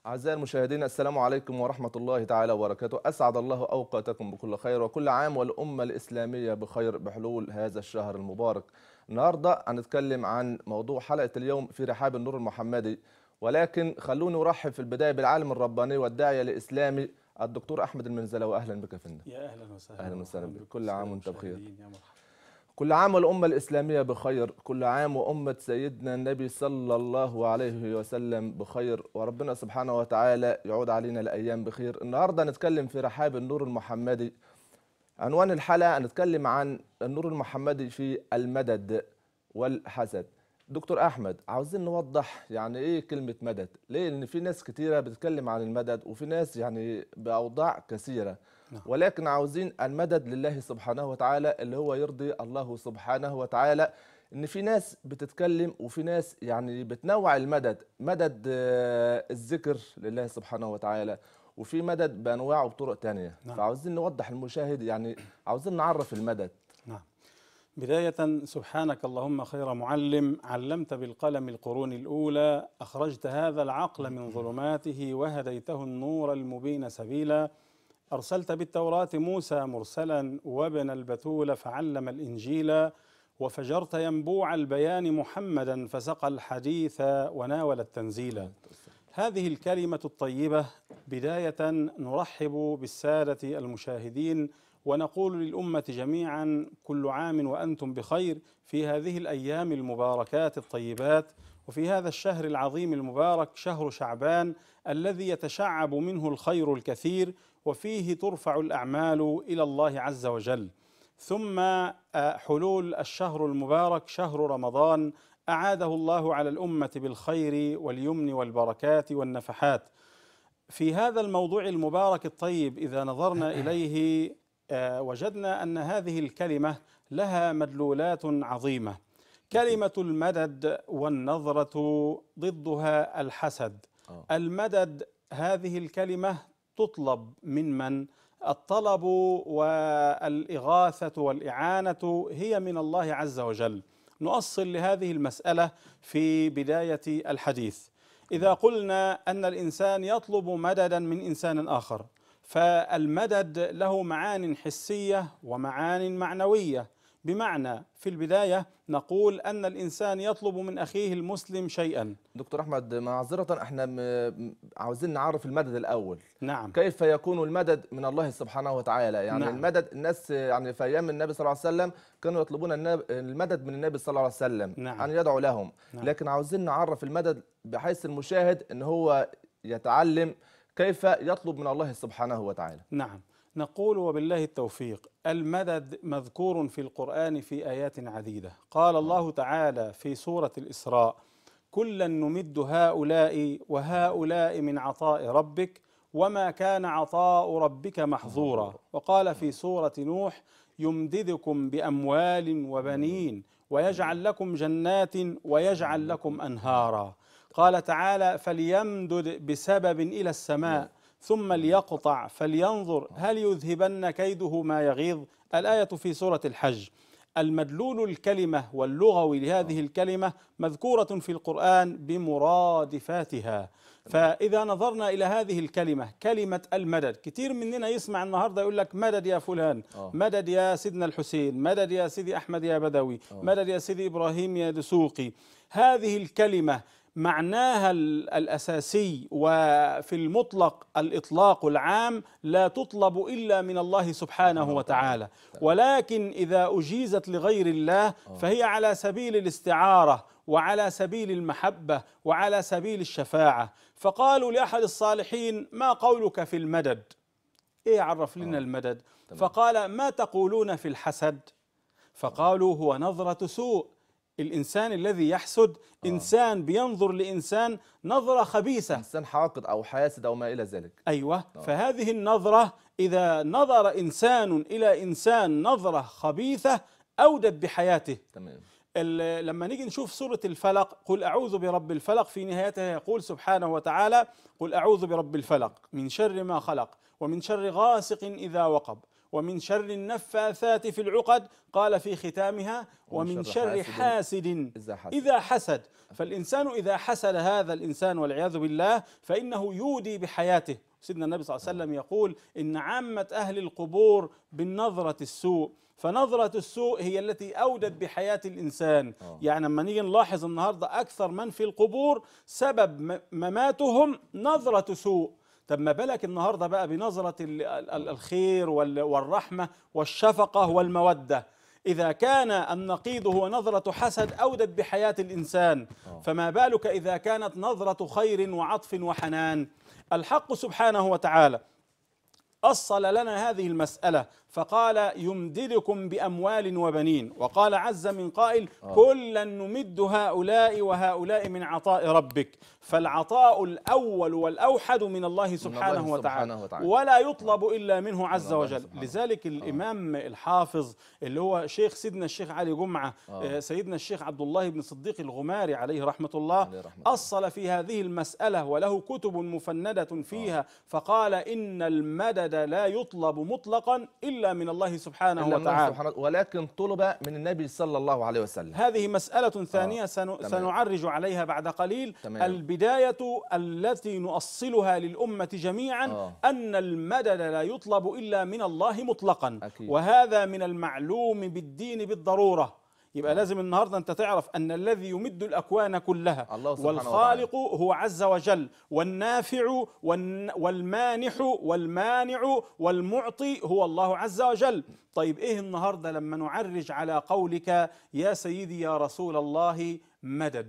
أعزائي المشاهدين السلام عليكم ورحمة الله تعالى وبركاته أسعد الله أوقاتكم بكل خير وكل عام والأمة الإسلامية بخير بحلول هذا الشهر المبارك النهاردة هنتكلم عن موضوع حلقة اليوم في رحاب النور المحمدي ولكن خلوني أرحب في البداية بالعالم الرباني والداعية الإسلامي الدكتور أحمد المنزلوي أهلا بك يا فندم يا اهلا وسهلا أهلا وسهلا بك. بكم كل عام السادة وأنت بخير. المشاهدين، يا مرحبا كل عام والأمة الإسلامية بخير كل عام وأمة سيدنا النبي صلى الله عليه وسلم بخير وربنا سبحانه وتعالى يعود علينا الأيام بخير النهاردة نتكلم في رحاب النور المحمدي عنوان الحلقة هنتكلم عن النور المحمدي في المدد والحسد دكتور أحمد عاوزين نوضح يعني إيه كلمة مدد ليه لأن في ناس كتيرة بتتكلم عن المدد وفي ناس يعني بأوضاع كثيرة نعم. ولكن عاوزين المدد لله سبحانه وتعالى اللي هو يرضي الله سبحانه وتعالى ان في ناس بتتكلم وفي ناس يعني بتنوع المدد مدد آه، الذكر لله سبحانه وتعالى وفي مدد بانواعه بطرق تانية نعم. فعاوزين نوضح المشاهد يعني عاوزين نعرف المدد نعم بداية سبحانك اللهم خير معلم علمت بالقلم القرون الأولى أخرجت هذا العقل من ظلماته وهديته النور المبين سبيلا أرسلت بالتوراة موسى مرسلا وابن البتول فعلم الإنجيل وفجرت ينبوع البيان محمدا فسقى الحديث وناول التنزيل هذه الكلمة الطيبة بداية نرحب بالسادة المشاهدين ونقول للأمة جميعا كل عام وأنتم بخير في هذه الأيام المباركات الطيبات وفي هذا الشهر العظيم المبارك شهر شعبان الذي يتشعب منه الخير الكثير وفيه ترفع الأعمال إلى الله عز وجل ثم آه، حلول الشهر المبارك شهر رمضان أعاده الله على الأمة بالخير واليمن والبركات والنفحات في هذا الموضوع المبارك الطيب إذا نظرنا إليه آه، وجدنا أن هذه الكلمة لها مدلولات عظيمة كلمة المدد والنظرة ضدها الحسد آه. المدد هذه الكلمة تطلب من من الطلب والإغاثة والإعانة هي من الله عز وجل نؤصل لهذه المسألة في بداية الحديث إذا قلنا أن الإنسان يطلب مددا من إنسان آخر فالمدد له معان حسية ومعان معنوية بمعنى في البداية نقول أن الإنسان يطلب من أخيه المسلم شيئا دكتور أحمد معذرة احنا م- عاوزين نعرف المدد الأول نعم كيف يكون المدد من الله سبحانه وتعالى يعني نعم. نعم. المدد الناس يعني في ايام النبي صلى الله عليه وسلم كانوا يطلبون النب- المدد من النبي صلى الله عليه وسلم نعم. ان يدعو لهم نعم. لكن عاوزين نعرف المدد بحيث المشاهد ان هو يتعلم كيف يطلب من الله سبحانه وتعالى نعم نقول وبالله التوفيق المدد مذكور في القرآن في آيات عديدة قال الله تعالى في سورة الإسراء كلا نمد هؤلاء وهؤلاء من عطاء ربك وما كان عطاء ربك محظورا وقال في سورة نوح يمددكم بأموال وبنين ويجعل لكم جنات ويجعل لكم أنهارا قال تعالى فليمدد بسبب إلى السماء ثم ليقطع فلينظر هل يذهبن كيده ما يغيظ الآية في سورة الحج المدلول الكلمة واللغوي لهذه الكلمة مذكورة في القرآن بمرادفاتها فإذا نظرنا إلى هذه الكلمة كلمة المدد كثير مننا يسمع النهاردة يقول لك مدد يا فلان آه. مدد يا سيدنا الحسين مدد يا سيدي أحمد يا بدوي مدد يا سيدي إبراهيم يا دسوقي هذه الكلمة معناها ال- الأساسي وفي المطلق الإطلاق العام لا تطلب إلا من الله سبحانه وتعالى ولكن إذا أجيزت لغير الله فهي على سبيل الاستعارة وعلى سبيل المحبة وعلى سبيل الشفاعة فقالوا لأحد الصالحين ما قولك في المدد إيه عرف لنا المدد فقال ما تقولون في الحسد فقالوا هو نظرة سوء الإنسان الذي يحسد إنسان بينظر لإنسان نظرة خبيثة انسان حاقد او حاسد او ما الى ذلك أيوة فهذه النظرة إذا نظر إنسان إلى إنسان نظرة خبيثة أودت بحياته تمام ال- لما نيجي نشوف سورة الفلق قل أعوذ برب الفلق في نهايتها يقول سبحانه وتعالى قل أعوذ برب الفلق من شر ما خلق ومن شر غاسق إذا وقب ومن شر النفاثات في العقد قال في ختامها ومن ومن شر شر حاسد حاسد إذا حسد. إذا حسد فالإنسان إذا حسد هذا الإنسان والعياذ بالله فإنه يودي بحياته سيدنا النبي صلى الله عليه وسلم يقول إن عامة أهل القبور بالنظرة السوء فنظرة السوء هي التي أودت بحياة الإنسان آه. يعني لما نيجي نلاحظ النهاردة أكثر من في القبور سبب م- مماتهم نظرة سوء طب ما بالك النهارده بقى بنظرة ال- ال- الخير وال- والرحمة والشفقة والمودة إذا كان النقيض هو نظرة حسد أودت بحياة الإنسان آه. فما بالك إذا كانت نظرة خير وعطف وحنان الحق سبحانه وتعالى أصل لنا هذه المسألة فقال يمددكم بأموال وبنين وقال عز من قائل آه. كلا نمد هؤلاء وهؤلاء من عطاء ربك فالعطاء الأول والأوحد من الله سبحانه, الله وتعالى, سبحانه وتعالى. ولا يطلب إلا منه عز الله وجل سبحانه. لذلك الإمام الحافظ اللي هو شيخ سيدنا الشيخ علي جمعة آه. آه، سيدنا الشيخ عبد الله بن صديق الغماري عليه رحمة الله عليه رحمة الله. أصل في هذه المسألة وله كتب مفندة فيها فقال إن المدد لا يطلب مطلقا إلا من الله سبحانه إلا من الله وتعالى سبحانه ولكن طلب من النبي صلى الله عليه وسلم هذه مسألة ثانية سن... تمام. سنعرج عليها بعد قليل تمام. البداية التي نؤصلها للأمة جميعا آه. أن المدد لا يطلب إلا من الله مطلقا أكيد. وهذا من المعلوم بالدين بالضرورة يبقى لازم النهارده انت تعرف ان الذي يمد الاكوان كلها الله سبحانه والخالق هو عز وجل والنافع والن- والمانح والمانع والمعطي هو الله عز وجل طيب ايه النهارده لما نعرج على قولك يا سيدي يا رسول الله مدد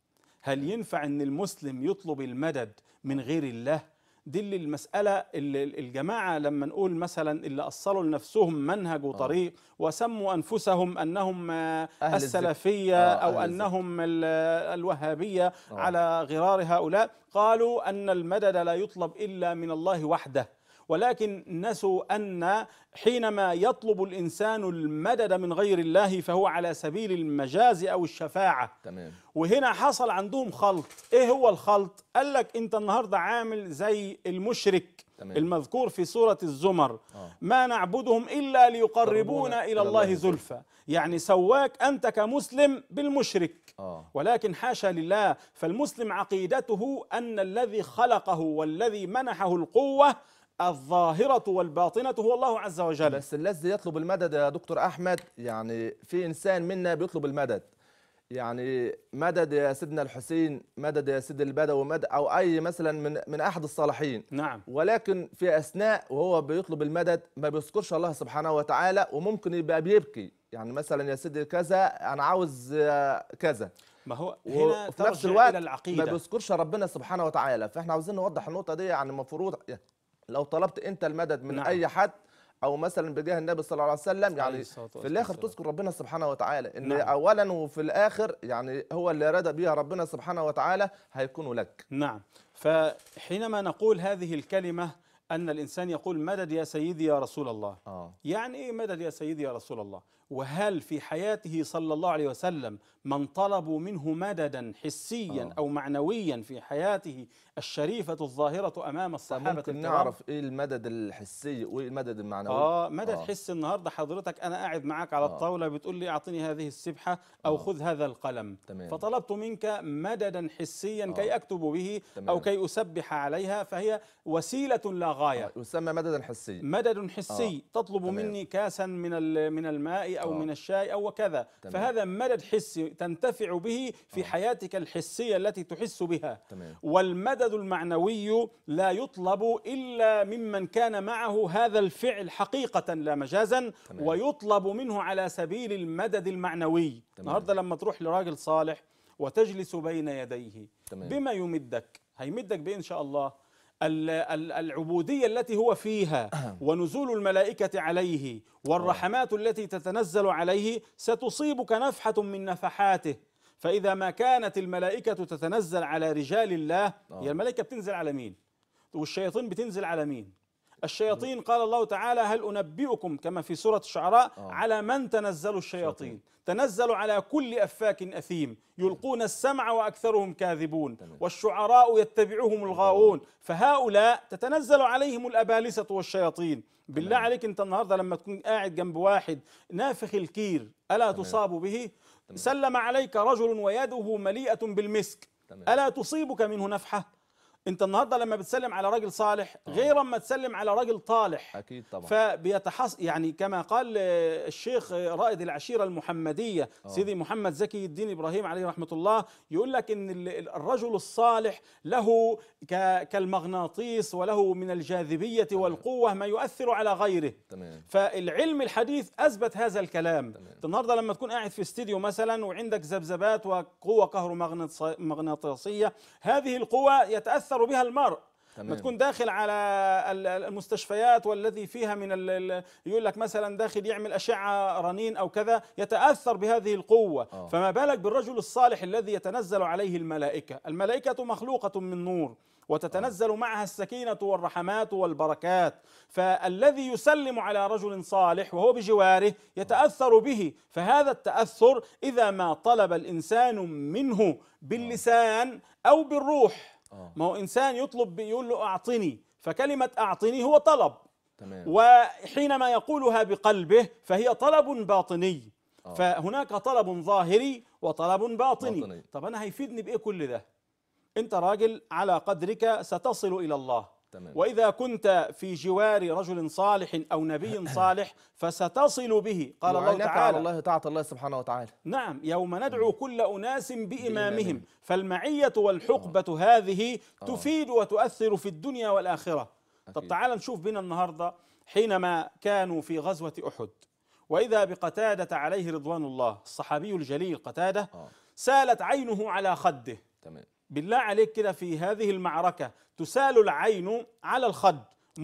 هل ينفع ان المسلم يطلب المدد من غير الله دي اللي المسألة اللي الجماعة لما نقول مثلا اللي أصلوا لنفسهم منهج وطريق وسموا أنفسهم أنهم آه، أهل الذكر. السلفية آه، أو أهل الذكر. أنهم ال- الوهابية آه. على غرار هؤلاء قالوا أن المدد لا يطلب إلا من الله وحده ولكن نسوا أن حينما يطلب الإنسان المدد من غير الله فهو على سبيل المجاز أو الشفاعة تمام وهنا حصل عندهم خلط ايه هو الخلط قال لك انت النهارده عامل زي المشرك تمام. المذكور في سورة الزمر آه. ما نعبدهم إلا ليقربونا يقربونا إلى الله زلفى يعني سواك أنت كمسلم بالمشرك اه ولكن حاشا لله فالمسلم عقيدته أن الذي خلقه والذي منحه القوة الظاهرة والباطنة هو الله عز وجل بس الذي يطلب المدد يا دكتور احمد يعني في انسان منا بيطلب المدد يعني مدد يا سيدنا الحسين مدد يا سيد البدوي مدد او اي مثلا من من احد الصالحين نعم ولكن في اثناء وهو بيطلب المدد ما بيذكرش الله سبحانه وتعالى وممكن يبقى بيبكي يعني مثلا يا سيدي كذا انا عاوز آه، كذا ما هو هنا وفي نفس ترجع الوقت إلى ما العقيدة بيذكرش ربنا سبحانه وتعالى فاحنا عاوزين نوضح النقطه دي يعني المفروض لو طلبت انت المدد من نعم. نعم. اي حد او مثلا بجاه النبي صلى الله عليه وسلم عليه يعني الصلاة في الاخر والسلام. تذكر ربنا سبحانه وتعالى ان نعم. نعم. اولا وفي الاخر يعني هو اللي اراد بها ربنا سبحانه وتعالى هيكون لك نعم فحينما نقول هذه الكلمة أن الإنسان يقول مدد يا سيدي يا رسول الله اه يعني إيه مدد يا سيدي يا رسول الله وهل في حياته صلى الله عليه وسلم من طلبوا منه مددا حسيا آه. أو معنويا في حياته الشريفة الظاهرة أمام الصحابة ممكن الكرام؟ نعرف ايه المدد الحسي وايه المدد المعنوي اه مدد آه. حس النهارده حضرتك انا قاعد معاك على آه. الطاوله بتقول لي اعطني هذه السبحه او آه. خذ هذا القلم تمام. فطلبت منك مددا حسيا آه. كي اكتب به تمام. او كي اسبح عليها فهي وسيله لا غايه آه. يسمى مددا حسيا مدد حسي تطلب تمام. مني كاسا من ال- من الماء او آه. من الشاي او وكذا تمام. فهذا مدد حسي تنتفع به في آه. حياتك الحسيه التي تحس بها تمام والمدد المعنوي لا يطلب الا ممن كان معه هذا الفعل حقيقه لا مجازا تمام. ويطلب منه على سبيل المدد المعنوي تمام. النهارده لما تروح لراجل صالح وتجلس بين يديه تمام. بما يمدك هيمدك بايه ان شاء الله ال- ال- العبوديه التي هو فيها ونزول الملائكه عليه والرحمات التي تتنزل عليه ستصيبك نفحه من نفحاته فاذا ما كانت الملائكه تتنزل على رجال الله آه. هي الملائكه بتنزل على مين والشياطين بتنزل على مين الشياطين قال الله تعالى هل أنبئكم كما في سورة الشعراء آه. على من تنزل الشياطين تنزل على كل أفاك أثيم يلقون السمع وأكثرهم كاذبون تمام. والشعراء يتبعهم الغاوون فهؤلاء تتنزل عليهم الأبالسة والشياطين بالله تمام. عليك أنت النهاردة لما تكون قاعد جنب واحد نافخ الكير ألا تصاب به سلم عليك رجل ويده مليئة بالمسك تمام. ألا تصيبك منه نفحة أنت النهاردة لما بتسلم على راجل صالح غير ما تسلم على راجل طالح اكيد طبعا فبيتحص يعني كما قال آه، الشيخ آه، رائد العشيره المحمديه آه. سيدي محمد زكي الدين ابراهيم عليه رحمه الله يقول لك ان ال- ال- الرجل الصالح له ك- كالمغناطيس وله من الجاذبيه والقوه ما يؤثر على غيره تمام فالعلم الحديث اثبت هذا الكلام تمام. أنت النهارده لما تكون قاعد في استديو مثلا وعندك ذبذبات وقوه كهرومغناطيسيه هذه القوه يتاثر بها المرء تمام. ما تكون داخل على ال- ال- المستشفيات والذي فيها من ال- ال- يقول لك مثلا داخل يعمل أشعة رنين أو كذا يتأثر بهذه القوة آه. فما بالك بالرجل الصالح الذي يتنزل عليه الملائكة الملائكة مخلوقة من نور وتتنزل معها السكينة والرحمات والبركات فالذي يسلم على رجل صالح وهو بجواره يتأثر به فهذا التأثر إذا ما طلب الإنسان منه باللسان أو بالروح اه ما هو انسان يطلب يقول له اعطني فكلمه اعطني هو طلب تمام وحينما يقولها بقلبه فهي طلب باطني آه. فهناك طلب ظاهري وطلب باطني باطني. طب انا هيفيدني بايه كل ده انت راجل على قدرك ستصل الى الله تمام واذا كنت في جوار رجل صالح او نبي صالح فستصل به قال الله يعينك على تعالى الله طاعه الله سبحانه وتعالى نعم يوم ندعو كل أناس بإمامهم بإمامهم. فالمعية والحقبة هذه تفيد وتؤثر في الدنيا والآخرة طب أكيد. تعال نشوف بنا النهاردة حينما كانوا في غزوة أحد وإذا بقتادة عليه رضوان الله الصحابي الجليل قتادة اه سالت عينه على خده تمام بالله عليك كده في هذه المعركة تسال العين على الخد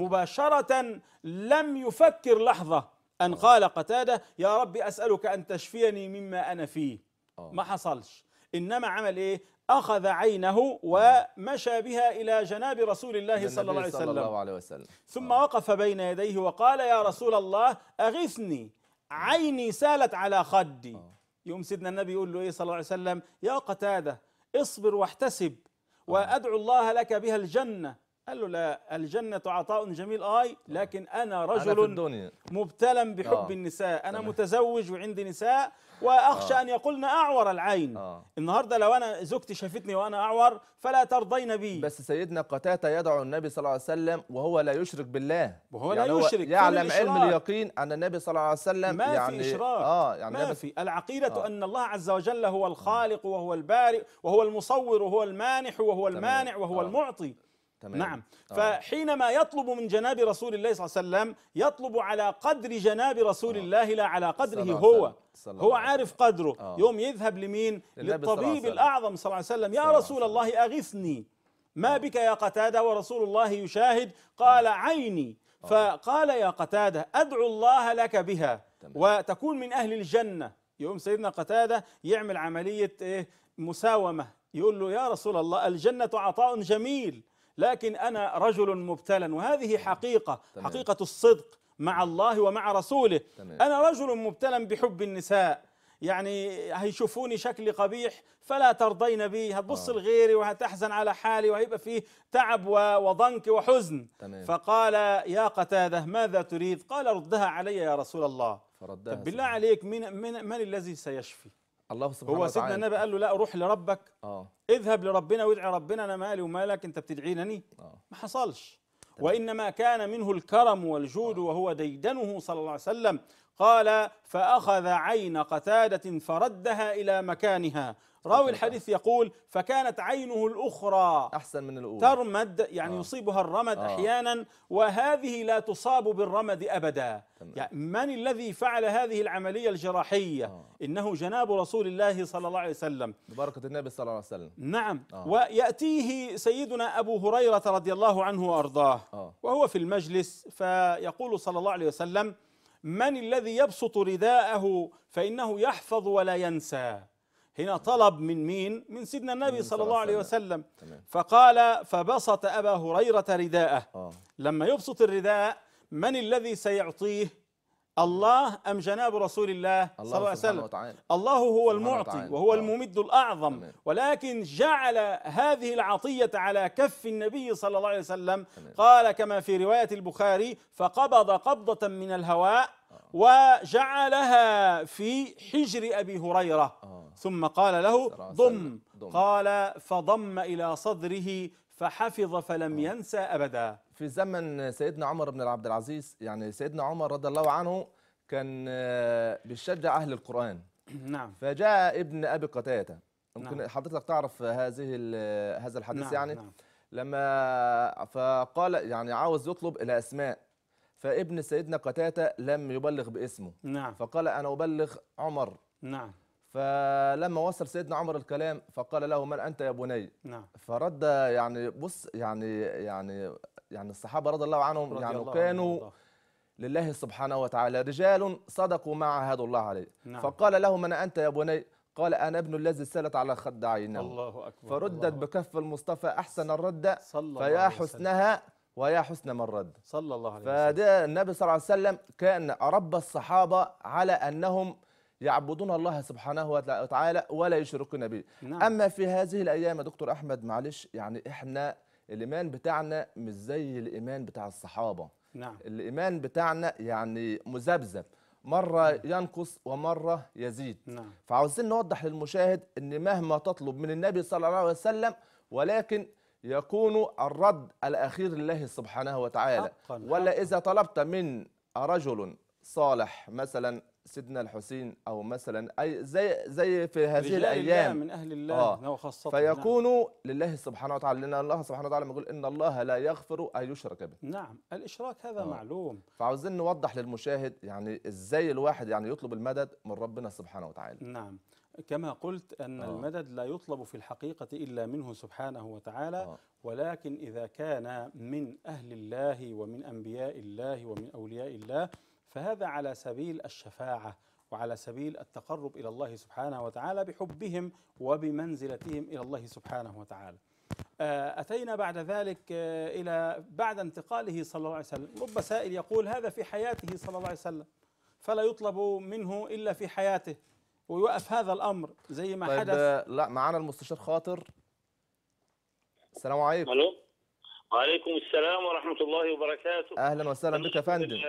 مباشرة لم يفكر لحظة أن قال قتادة يا رب أسألك أن تشفيني مما أنا فيه اه ما حصلش إنما عمل إيه أخذ عينه ومشى بها إلى جناب رسول الله صلى الله عليه صلى وسلم الله عليه وسلم ثم وقف بين يديه وقال يا رسول الله أغثني عيني سالت على خدي آه. يوم سيدنا النبي يقول له إيه صلى الله عليه وسلم يا قتادة اصبر واحتسب وأدعو الله لك بها الجنة قال له لا الجنة عطاء جميل آي لكن أنا انا في رجل الدنيا مبتلى بحب آه. النساء أنا تمام. متزوج وعندي نساء وأخشى آه. أن يقولن أعور العين اه النهاردة لو أنا زوجتي شافتني وأنا أعور فلا ترضين بي بس سيدنا قتادة يدعو النبي صلى الله عليه وسلم وهو لا يشرك بالله وهو لا يشرك، فين يعلم علم الإشراك؟ اليقين ان النبي صلى الله عليه وسلم ما يعني في إشراك اه يعني ما النبي في العقيدة آه. أن الله عز وجل هو الخالق وهو البارئ وهو المصور وهو المانح وهو تمام. المانع وهو آه. المعطي تمام نعم آه. فحينما يطلب من جناب رسول الله صلى الله عليه وسلم يطلب على قدر جناب رسول آه. الله لا على صلى قدره الله عليه هو وسلم. صلى الله هو عليه عارف وسلم. قدره آه. يوم يذهب لمين للنبي صلى الله عليه للطبيب وسلم. الأعظم صلى الله عليه وسلم صلى يا الله عليه رسول وسلم. الله أغثني ما بك يا قتادة ورسول الله يشاهد قال عيني فقال يا قتادة أدعو الله لك بها تمام. وتكون من أهل الجنة يقوم سيدنا قتادة يعمل عملية إيه مساومة يقول له يا رسول الله الجنة عطاء جميل لكن أنا رجل مبتلى وهذه حقيقة تمام. حقيقة الصدق مع الله ومع رسوله تمام. أنا رجل مبتلى بحب النساء يعني هيشوفوني شكلي قبيح فلا ترضين بي هتبص آه. لغيري وهتحزن على حالي وهيبقى فيه تعب و- وضنك وحزن تمام فقال يا قتادة ماذا تريد قال ردها علي يا رسول الله فردها طب بالله سبحانه. عليك من, من, من الذي سيشفي الله سبحانه هو سيدنا وتعالى النبي قال له لا روح لربك اه اذهب لربنا وادعي ربنا انا مالي ومالك انت بتدعينني اه ما حصلش وانما كان منه الكرم والجود وهو ديدنه صلى الله عليه وسلم قال فاخذ عين قتاده فردها الى مكانها راوي الحديث يقول فكانت عينه الاخرى احسن من الاولى ترمد يعني آه. يصيبها الرمد آه. احيانا وهذه لا تصاب بالرمد ابدا تمام. يعني من الذي فعل هذه العمليه الجراحيه آه. انه جناب رسول الله صلى الله عليه وسلم ببركه النبي صلى الله عليه وسلم نعم آه. وياتيه سيدنا ابو هريره رضي الله عنه وارضاه اه وهو في المجلس فيقول صلى الله عليه وسلم من الذي يبسط رداءه فانه يحفظ ولا ينسى هنا طلب من مين من سيدنا النبي صلى الله عليه وسلم تمام فقال فبسط ابا هريره رداءه اه لما يبسط الرداء من الذي سيعطيه الله ام جناب رسول الله صلى الله الله عليه سبحانه وسلم وتعالى الله هو سبحانه المعطي وتعالى. وهو آه. الممد الأعظم تمام. ولكن جعل هذه العطية على كف النبي صلى الله عليه وسلم تمام. قال كما في رواية البخاري فقبض قبضة من الهواء وجعلها في حجر أبي هريرة اه ثم قال له صلى الله عليه ضم وسلم. ضم. قال فضم إلى صدره فحفظ فلم ينسى أبدا في زمن سيدنا عمر بن عبد العزيز يعني سيدنا عمر رضي الله عنه كان آه، بيشجع اهل القران نعم فجاء ابن ابي قتاده ممكن نعم. حضرتك تعرف هذه ال- هذا الحديث نعم يعني نعم لما فقال يعني عاوز يطلب الى اسماء فابن سيدنا قتاده لم يبلغ باسمه نعم فقال انا ابلغ عمر نعم فلما وصل سيدنا عمر الكلام فقال له من انت يا بني نعم فرد يعني بص يعني يعني يعني الصحابه رضي الله عنهم رضي يعني الله عنه كانوا وارضاه. لله سبحانه وتعالى رجال صدقوا ما عاهدوا الله عليه نعم. فقال له من انت يا بني قال انا ابن الذي سلت على خد عينه الله أكبر فردت الله بكف المصطفى احسن الرد صلى الله فيا عليه وسلم. حسنها ويا حسن من رد صلى الله عليه وسلم فده النبي صلى الله عليه وسلم كان ربى الصحابه على انهم يعبدون الله سبحانه وتعالى ولا يشركون به نعم. اما في هذه الايام يا دكتور احمد معلش يعني احنا الايمان بتاعنا مش زي الايمان بتاع الصحابه نعم الايمان بتاعنا يعني مذبذب مره ينقص ومره يزيد نعم فعاوزين نوضح للمشاهد ان مهما تطلب من النبي صلى الله عليه وسلم ولكن يكون الرد الاخير لله سبحانه وتعالى حقاً، ولا حقاً. اذا طلبت من رجل صالح مثلا سيدنا الحسين او مثلا اي زي زي في هذه رجال الله الايام من أهل الله آه. وخاصة فيكون لله سبحانه وتعالى لان الله سبحانه وتعالى يقول ان الله لا يغفر ان يشرك به نعم. نعم الإشراك هذا آه. معلوم فعاوزين نوضح للمشاهد يعني ازاي الواحد يعني يطلب المدد من ربنا سبحانه وتعالى نعم كما قلت أن آه. المدد لا يطلب في الحقيقة إلا منه سبحانه وتعالى آه. ولكن إذا كان من أهل الله ومن أنبياء الله ومن أولياء الله فهذا على سبيل الشفاعة وعلى سبيل التقرب إلى الله سبحانه وتعالى بحبهم وبمنزلتهم إلى الله سبحانه وتعالى آه، أتينا بعد ذلك آه، إلى بعد انتقاله صلى الله عليه وسلم رب سائل يقول هذا في حياته صلى الله عليه وسلم فلا يطلب منه إلا في حياته ويوقف هذا الأمر زي ما طيب حدث آه، لا معانا المستشار خاطر السلام عليكم الو وعليكم السلام ورحمه الله وبركاته اهلا وسهلا بك يا فندم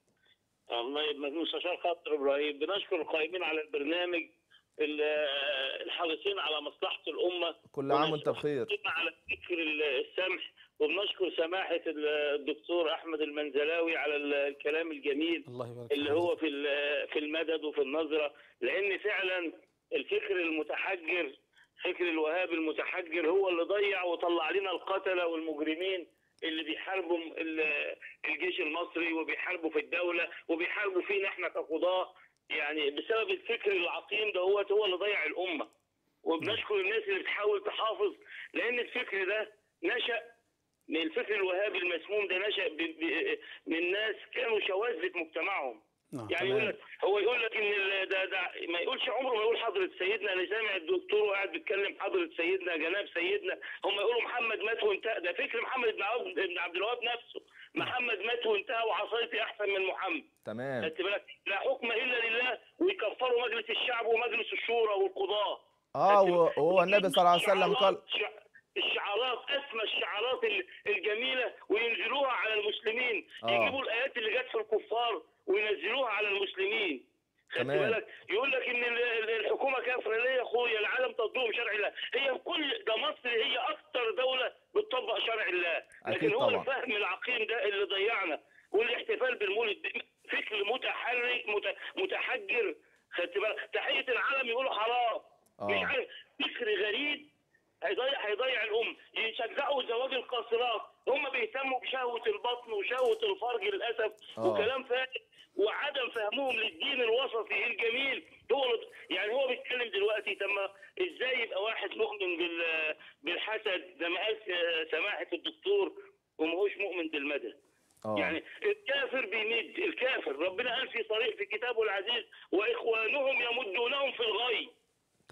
الله يبارك مستشار خاطر ابراهيم بنشكر القائمين على البرنامج ال- الحريصين على مصلحه الامه كل عام وانت بخير ونشكر على فكر السمح وبنشكر سماحه الدكتور احمد المنزلاوي على الكلام الجميل الله يبارك اللي فيك. هو في ال- في المدد وفي النظره لان فعلا الفكر المتحجر فكر الوهاب المتحجر هو اللي ضيع وطلع لنا القتله والمجرمين اللي بيحاربوا ال- الجيش المصري وبيحاربوا في الدوله وبيحاربوا فينا احنا كقضاه يعني بسبب الفكر العقيم ده هو هو اللي ضيع الامه وبنشكر الناس اللي بتحاول تحافظ لان الفكر ده نشأ من الفكر الوهابي المسموم ده نشأ ب- ب- من ناس كانوا شواذ في مجتمعهم نعم يعني تمام. يقول لك هو يقول لك ان ال- ده ده ما يقولش عمره ما يقول حضره سيدنا انا سامع الدكتور وقاعد بيتكلم حضره سيدنا جناب سيدنا هم يقولوا محمد مات وانتهى ده فكر محمد بن عبد بن عبد الوهاب نفسه محمد مات وانتهى وعصايتي احسن من محمد تمام خدت بالك لا حكم الا لله ويكفروا مجلس الشعب ومجلس الشورى والقضاه اه خدت بالك؟ وهو النبي صلى الله عليه وسلم قال الشعارات- شع- الشعارات اسمى الشعارات ال- الجميله وينزلوها على المسلمين آه. يجيبوا الايات اللي جت في الكفار وينزلوها على المسلمين خدت تمام. بالك يقول لك ان ال- ال- الحكومه كافره ليه يا اخويا العالم تطبق شرع الله هي كل ده مصر هي اكتر دوله بتطبق شرع الله أكيد لكن هو طبعا. الفهم العقيم ده اللي ضيعنا والاحتفال بالمولد فكر متحرك مت- متحجر خدت بالك تحيه العالم يقولوا حرام آه. مش عارف فكر غريب هيضيع هيضيع الام يشجعوا زواج القاصرات هم بيهتموا بشهوه البطن وشهوه الفرج للاسف آه. وكلام فارغ وعدم فهمهم للدين الوسطي الجميل هو اللي- يعني هو بيتكلم دلوقتي طب ما ازاي يبقى واحد مؤمن بال- بالحسد زي ما قال س- سماحه الدكتور وما هوش مؤمن بالمدد اه يعني الكافر بيمد الكافر ربنا قال في صريح في كتابه العزيز واخوانهم يمدونهم في الغي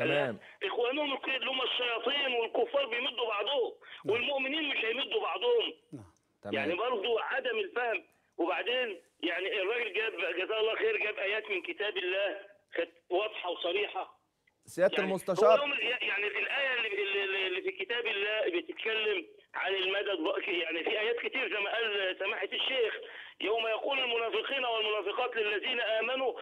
تمام اخوانهم الك- اللي هم الشياطين والكفار بيمدوا بعضهم والمؤمنين مش هيمدوا بعضهم يعني تمام برضو عدم الفهم وبعدين يعني الراجل جاب جزاه الله خير جاب ايات من كتاب الله كانت واضحه وصريحه سياده يعني المستشار هو يوم- يعني الايه اللي, اللي اللي في كتاب الله بتتكلم عن المدد بقى- يعني في ايات كتير زي ما قال سماحه الشيخ يوم يقول المنافقين والمنافقات للذين امنوا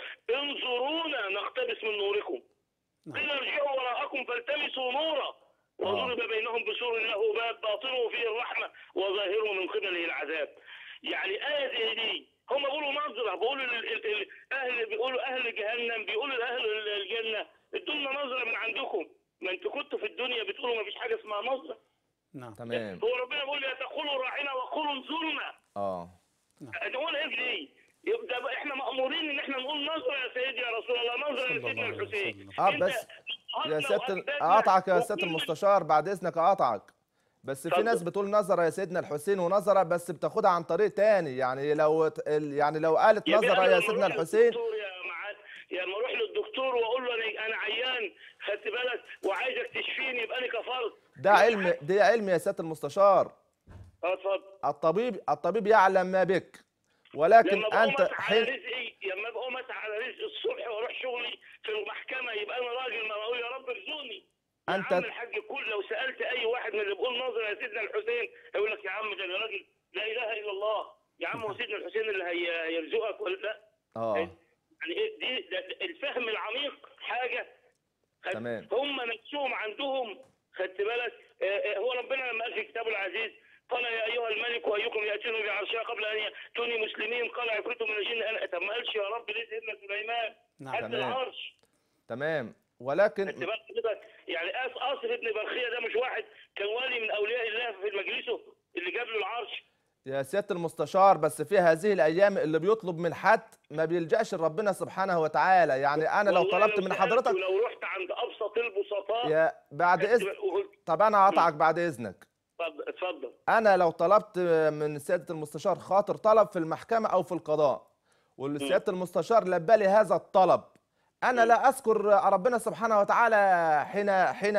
انظرونا نقتبس من نوركم قيل ارجعوا وراءكم فالتمسوا نورا وضرب بينهم بسور له باب باطنه فيه الرحمه وظاهره من قبله العذاب. يعني آية زي دي هم بيقولوا نظرة بيقولوا ال- ال- ال- أهل بيقولوا أهل جهنم بيقولوا لأهل ال- الجنة ادوا لنا نظرة من عندكم ما انتوا كنتوا في الدنيا بتقولوا ما فيش حاجة اسمها نظرة نعم تمام هو ربنا بيقول لا تقولوا راعنا وقولوا انظرنا اه نقول ايه في دي؟ يبقى بقى احنا مأمورين ان احنا نقول نظرة يا سيدي يا رسول الله نظرة صلى لسيدنا الله عليه الحسين وسلم. اه انت بس يا أهلنا سياده وأجدادنا اقاطعك يا سياده وكل المستشار بعد اذنك اقاطعك بس في اتفضل. ناس بتقول نظره يا سيدنا الحسين ونظره بس بتاخدها عن طريق تاني يعني لو ت- ال- يعني لو قالت يبقى نظره أنا يا لما سيدنا أروح الحسين للدكتور يا معاد يا لما اروح للدكتور واقول له انا انا عيان خدت بالك وعايزك تشفيني يبقى انا كفرت ده علم ده علم يا سياده المستشار اه اتفضل الطبيب الطبيب يعلم ما بك ولكن لما بقوم انت اسعى على حين رزقي لما بقوم اسعى على رزق الصبح واروح شغلي في المحكمه يبقى انا راجل ما اقول يا رب ارزقني يا أنت- عم الحاج كل لو سالت اي واحد من اللي بيقول ناظر يا سيدنا الحسين هيقول لك يا عم ده أنا راجل لا اله الا الله يا عم هو سيدنا الحسين اللي هي- هيرزقك ولا لا اه يعني ايه دي ده ده الفهم العميق حاجه خد- تمام. هم نفسهم عندهم خدت بالك آه، آه، هو ربنا لما قال في كتابه العزيز قال يا ايها الملك ايكم ياتيني بعرشها قبل ان ياتوني مسلمين قال عفريت من الجن انا طب ما قالش يا رب ليه سيدنا سليمان نعم. هات تمام. العرش تمام خدت ولكن بالك حضرتك يعني آس آصف ابن برخيه ده مش واحد كان ولي من اولياء الله في مجلسه اللي جاب له العرش يا سياده المستشار بس في هذه الايام اللي بيطلب من حد ما بيلجاش لربنا سبحانه وتعالى يعني انا لو والله طلبت من سألت حضرتك ولو رحت عند ابسط البسطاء يا بعد خدت اذن بالك وقلت طب انا هقطعك بعد اذنك اتفضل اتفضل انا لو طلبت من سياده المستشار خاطر طلب في المحكمه او في القضاء والسياده المستشار لبى لي هذا الطلب انا لا اذكر ربنا سبحانه وتعالى حين حين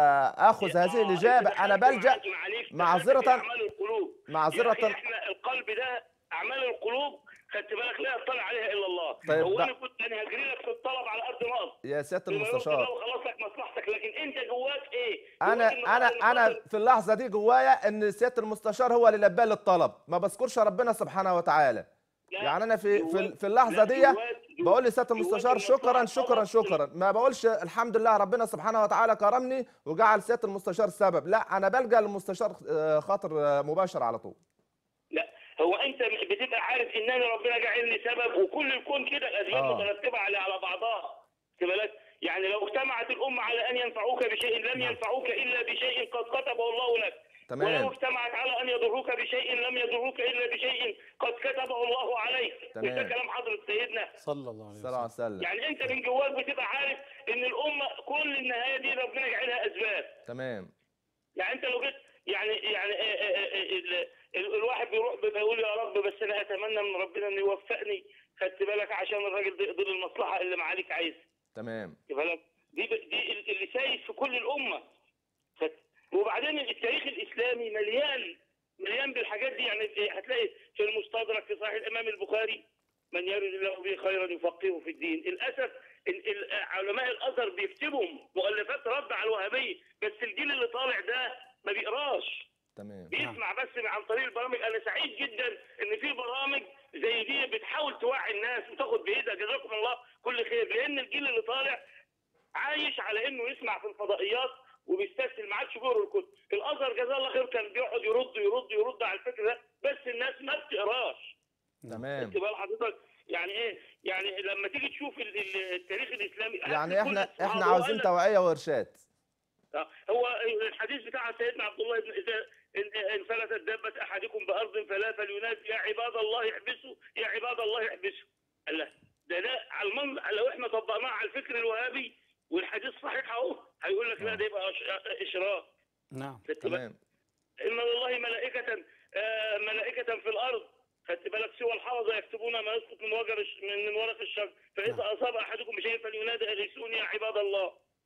اخذ هذه الاجابه انا بلجا معذرة- اعمال القلوب معذرة- يا أخي احنا القلب ده اعمال القلوب خدت بالك لا يطلع عليها الا الله طيب هو ده- انا كنت انا هجري لك في الطلب على ارض مصر يا سياده بما يرضي المستشار الله وخلاص لك مصلحتك لكن انت جواك ايه؟ انا جواك إن انا ربنا انا قادر. في اللحظه دي جوايا ان سياده المستشار هو اللي لبى لي الطلب ما بذكرش ربنا سبحانه وتعالى لا، يعني انا في في, جواك- في اللحظه لا، دي جواك- جواك- بقول لسياده جواك المستشار المصلحة شكرا شكرا طبعاً. شكرا ما بقولش الحمد لله ربنا سبحانه وتعالى كرمني وجعل سياده المستشار سبب لا انا بلجا للمستشار آه، خاطر آه، مباشر على طول لا هو انت بتبقى عارف ان انا ربنا جعلني سبب وكل الكون كده الاسباب آه. مترتبه على على بعضها خد بالك يعني لو اجتمعت الامه على ان ينفعوك بشيء لم ينفعوك الا بشيء قد كتبه الله لك تمام. ولو اجتمعت على ان يضروك بشيء لم يضروك الا بشيء قد كتبه الله عليك تمام. وده كلام حضره سيدنا صلى الله عليه صلى الله وسلم عليه وسلم يعني انت من جواك بتبقى عارف ان الامه كل النهايه دي ربنا جعلها اسباب تمام يعني انت لو جيت يعني يعني آه، آه، آه، ال- ال- الواحد بيروح بيقول يا رب بس انا اتمنى من ربنا انه يوفقني خدت بالك عشان الراجل ده يقدر المصلحه اللي معاليك عايزها تمام خدت بالك دي دي اللي سايد في كل الامه خدت وبعدين التاريخ الاسلامي مليان مليان بالحاجات دي يعني هتلاقي في المستدرك في صحيح الامام البخاري من يرد الله به خيرا يفقهه في الدين للاسف ال- ال- علماء الازهر بيكتبوا مؤلفات رد على الوهابيه بس الجيل اللي طالع ده ما بيقراش تمام بيسمع بس عن طريق البرامج انا سعيد جدا ان في برامج زي دي بتحاول توعي الناس وتاخد بايدها جزاكم الله كل خير لان الجيل اللي طالع عايش على انه يسمع في الفضائيات وبيستسهل ما عادش بيقرا الكتب الازهر جزاه الله خير كان بيقعد يرد يرد يرد على الفكر ده بس الناس ما بتقراش تمام خدت بال حضرتك يعني ايه يعني لما تيجي تشوف ال- ال- التاريخ الاسلامي يعني كل احنا الصحابة احنا عاوزين وأنا- توعيه وارشاد آه، هو الحديث بتاع سيدنا عبد الله بن اذا إن- انفلتت دابه احدكم بارض فلا فلينادي يا عباد الله احبسوا يا عباد الله احبسوا قال لا ده ده على المن... لو احنا طبقناه على الفكر الوهابي والحديث صحيح اهو هيقول لك لا ده يبقى إش- اشراك نعم خدت بالك؟ تمام ان لله ملائكه آه، ملائكه في الارض خدت بالك سوى الحرظه يكتبون ما يسقط من وجر الش- من من ورق الشجر فاذا اصاب احدكم بشيء فلينادي اغيثوني يا عباد الله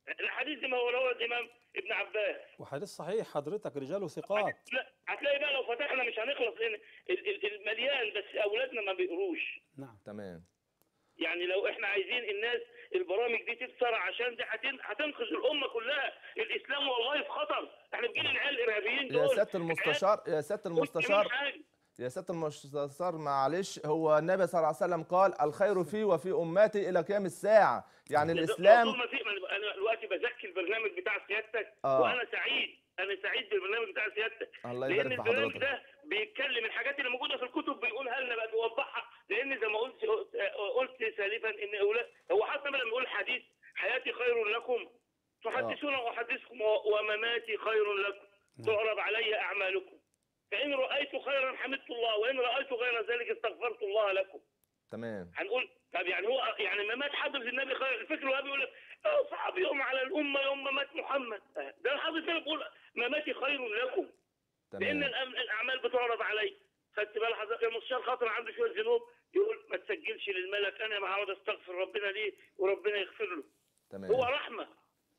الحديث دي ما هو رواه الامام ابن عباس وحديث صحيح حضرتك رجاله ثقات لا هتلاقي بقى لو فتحنا مش هنخلص لان ال- ال- المليان بس اولادنا ما بيقروش نعم تمام يعني لو احنا عايزين الناس البرامج دي تكسر عشان دي هتن- هتنقذ الامه كلها الاسلام والله في خطر احنا بنجيب العيال الارهابيين دول يا سياده المستشار يا سياده المستشار مسلمين حاجة. يا سياده المستشار معلش هو النبي صلى الله عليه وسلم قال الخير في وفي امتي الى قيام الساعه يعني ده- الاسلام موضوع ما في- ما انا دلوقتي بزكي البرنامج بتاع سيادتك آه. وانا سعيد انا سعيد بالبرنامج بتاع سيادتك الله لان يبارك في البرنامج حضرتك ده بيتكلم الحاجات اللي موجوده في الكتب بيقولها لنا بقى بيوضحها لان زي ما قلت قلت سالفا ان أولاد هو حتى لما بيقول حديث حياتي خير لكم تحدثون واحدثكم ومماتي خير لكم تعرض علي اعمالكم فان رايت خيرا حمدت الله وان رايت غير ذلك استغفرت الله لكم تمام هنقول طب يعني هو يعني ممات حضرة النبي خير الفكر الوهابي يقول لك اه صعب يوم على الامه يوم ممات محمد آه، ده حضرة النبي بيقول مماتي خير لكم لان تمام الأم- الاعمال بتعرض علي خدت بال حضرتك المستشار خاطر عنده شويه ذنوب يقول ما تسجلش للملك انا ما هقعد استغفر ربنا ليه وربنا يغفر له هو تمام رحمه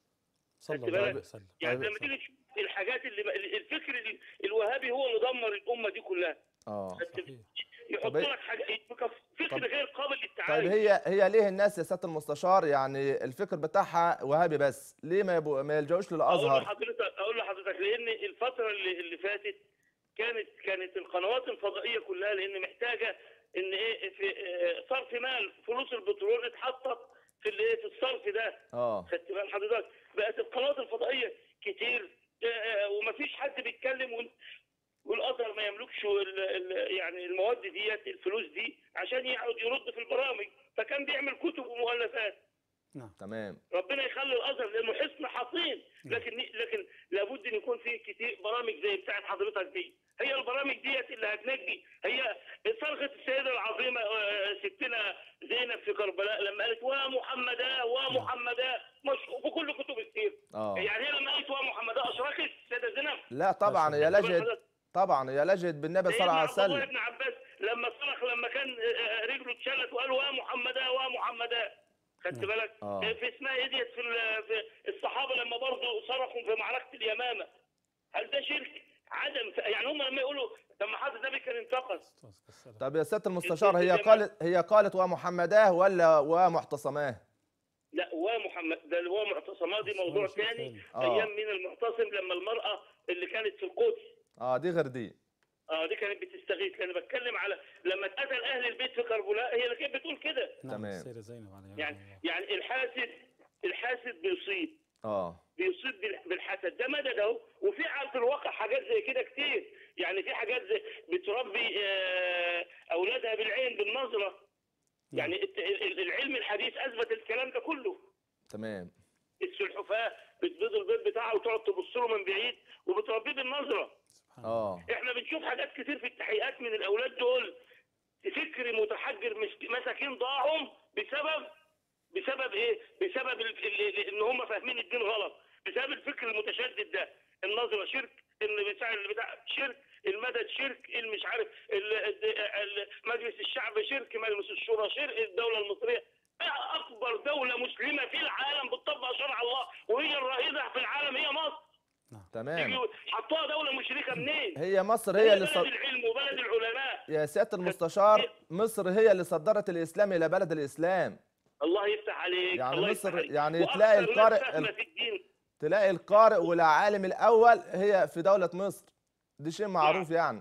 صلى خدت الله عليه بالك؟ وسلم يعني طيب. لما تيجي تشوف الحاجات اللي الفكر ال- الوهابي هو اللي دمر الامه دي كلها اه خدت- صحيح يحط طب- لك حاجه فكر طب- غير قابل طيب للتعايش هي هي ليه الناس يا سياده المستشار يعني الفكر بتاعها وهابي بس ليه ما يبقوا ما يلجأوش اقول للازهر لحضرتك اقول لحضرتك لان الفتره اللي, اللي فاتت كانت كانت القنوات الفضائيه كلها لان محتاجه ان ايه في آه، صرف مال فلوس البترول اتحطت في الايه في الصرف ده اه خدت بال حضرتك بقت القنوات الفضائيه كتير آه، آه، ومفيش حد بيتكلم وال- والازهر ما يملكش ال- ال- يعني المواد ديت الفلوس دي عشان يقعد يرد في البرامج فكان بيعمل كتب ومؤلفات نعم تمام ربنا يخلي الازهر لانه حصن حصين لكن لكن لابد ان يكون في كتير برامج زي بتاعت حضرتك دي هي البرامج ديت اللي هتنجي هي صرخه السيده العظيمه آه، ستنا زينب في كربلاء لما قالت ومحمدا ومحمدا مش في كل كتب السير اه يعني هي لما قالت ومحمدا اشركت السيده زينب لا طبعا هي لجت طبعا هي لجت بالنبي صلى الله عليه سيدنا عبد الله وسلم بن عباس لما صرخ لما كان آه، رجله اتشلت وقال ومحمدا ومحمدا خدت بالك آه. في اسمها ايه ديت في ال- في الصحابه لما برضه صرخوا في معركه اليمامه هل ده شرك؟ عدم يعني هم لما يقولوا لما حضرتك النبي كان انتقص السلام. طب يا سياده المستشار هي قالت هي قالت ومحمداه ولا ومعتصماه لا ومحمد ده اللي هو معتصمات دي موضوع هذا شيء ثاني ثاني. آه. ايام مين المعتصم لما المراه اللي كانت في القدس اه دي غير دي اه دي كانت بتستغيث لان بتكلم على لما اتقتل اهل البيت في كربلاء هي اللي كانت بتقول كده نعم تمام. السيدة زينب عليها يعني الله. يعني الحاسد الحاسد بيصيب اه بيصيب بال- بالحسد ده مدد اهو وفي على الواقع حاجات زي كده كتير يعني في حاجات زي بتربي آه، اولادها بالعين بالنظره يعني الت- ال- ال- العلم الحديث اثبت الكلام ده كله تمام السلحفاه بتبيض البيض بتاعها وتقعد تبص له من بعيد وبتربيه بالنظره سبحان الله اه احنا بنشوف حاجات كتير في التحقيقات من الاولاد دول فكر متحجر مش مساكين ضاعهم بسبب بسبب ايه؟ بسبب ال- ال- ال- ان هم فاهمين الدين غلط، بسبب الفكر المتشدد ده، النظره شرك، ان بتاع بتاع شرك، المدد شرك، المش عارف ال- ال- ال- مجلس الشعب شرك، مجلس الشورى شرك، الدوله المصريه اكبر دوله مسلمه في العالم بتطبق شرع الله وهي الرائده في العالم هي مصر تمام يجوا حطوها دوله مشركه منين؟ هي مصر هي اللي بلد صد... العلم وبلد العلماء يا سياده المستشار مصر هي اللي صدرت الاسلام الى بلد الاسلام الله يفتح عليك يعني الله مصر- يفتح عليك. يعني وأكثر تلاقي ناس القارئ فاهمة ال- في الدين تلاقي القارئ والعالم الاول هي في دوله مصر دي شيء معروف يعني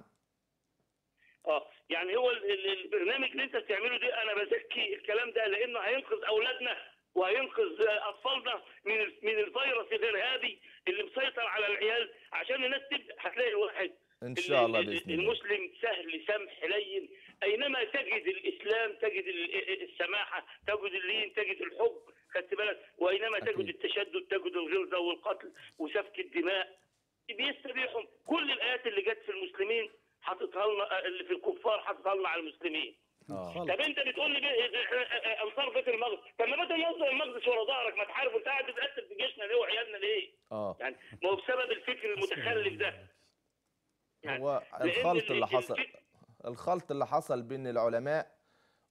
اه يعني هو ال- ال- البرنامج اللي انت بتعمله ده انا بزكي الكلام ده لانه هينقذ اولادنا وهينقذ اطفالنا من ال- من الفيروس الارهابي اللي مسيطر على العيال عشان الناس تبدا هتلاقي الواحد ان ال- شاء الله ال- باذن الله المسلم سهل سمح لين اينما تجد الاسلام تجد ال- السماحه تجد اللين تجد الحب خدت بالك واينما أكيد. تجد التشدد تجد الغلظه والقتل وسفك الدماء بيستبيحهم كل الايات اللي جت في المسلمين حاططها لنا اللي في الكفار حاططها لنا على المسلمين اه خلط. طب انت بتقول لي بي- انصار بيت المقدس طب ما بيت المقدس المقدس ورا ظهرك ما تعرف انت قاعد بتقتل في جيشنا ليه وعيالنا ليه؟ اه يعني ما هو بسبب الفكر المتخلف ده يعني هو لأن الخلط ال- اللي ال- حصل الفك- الخلط اللي حصل بين العلماء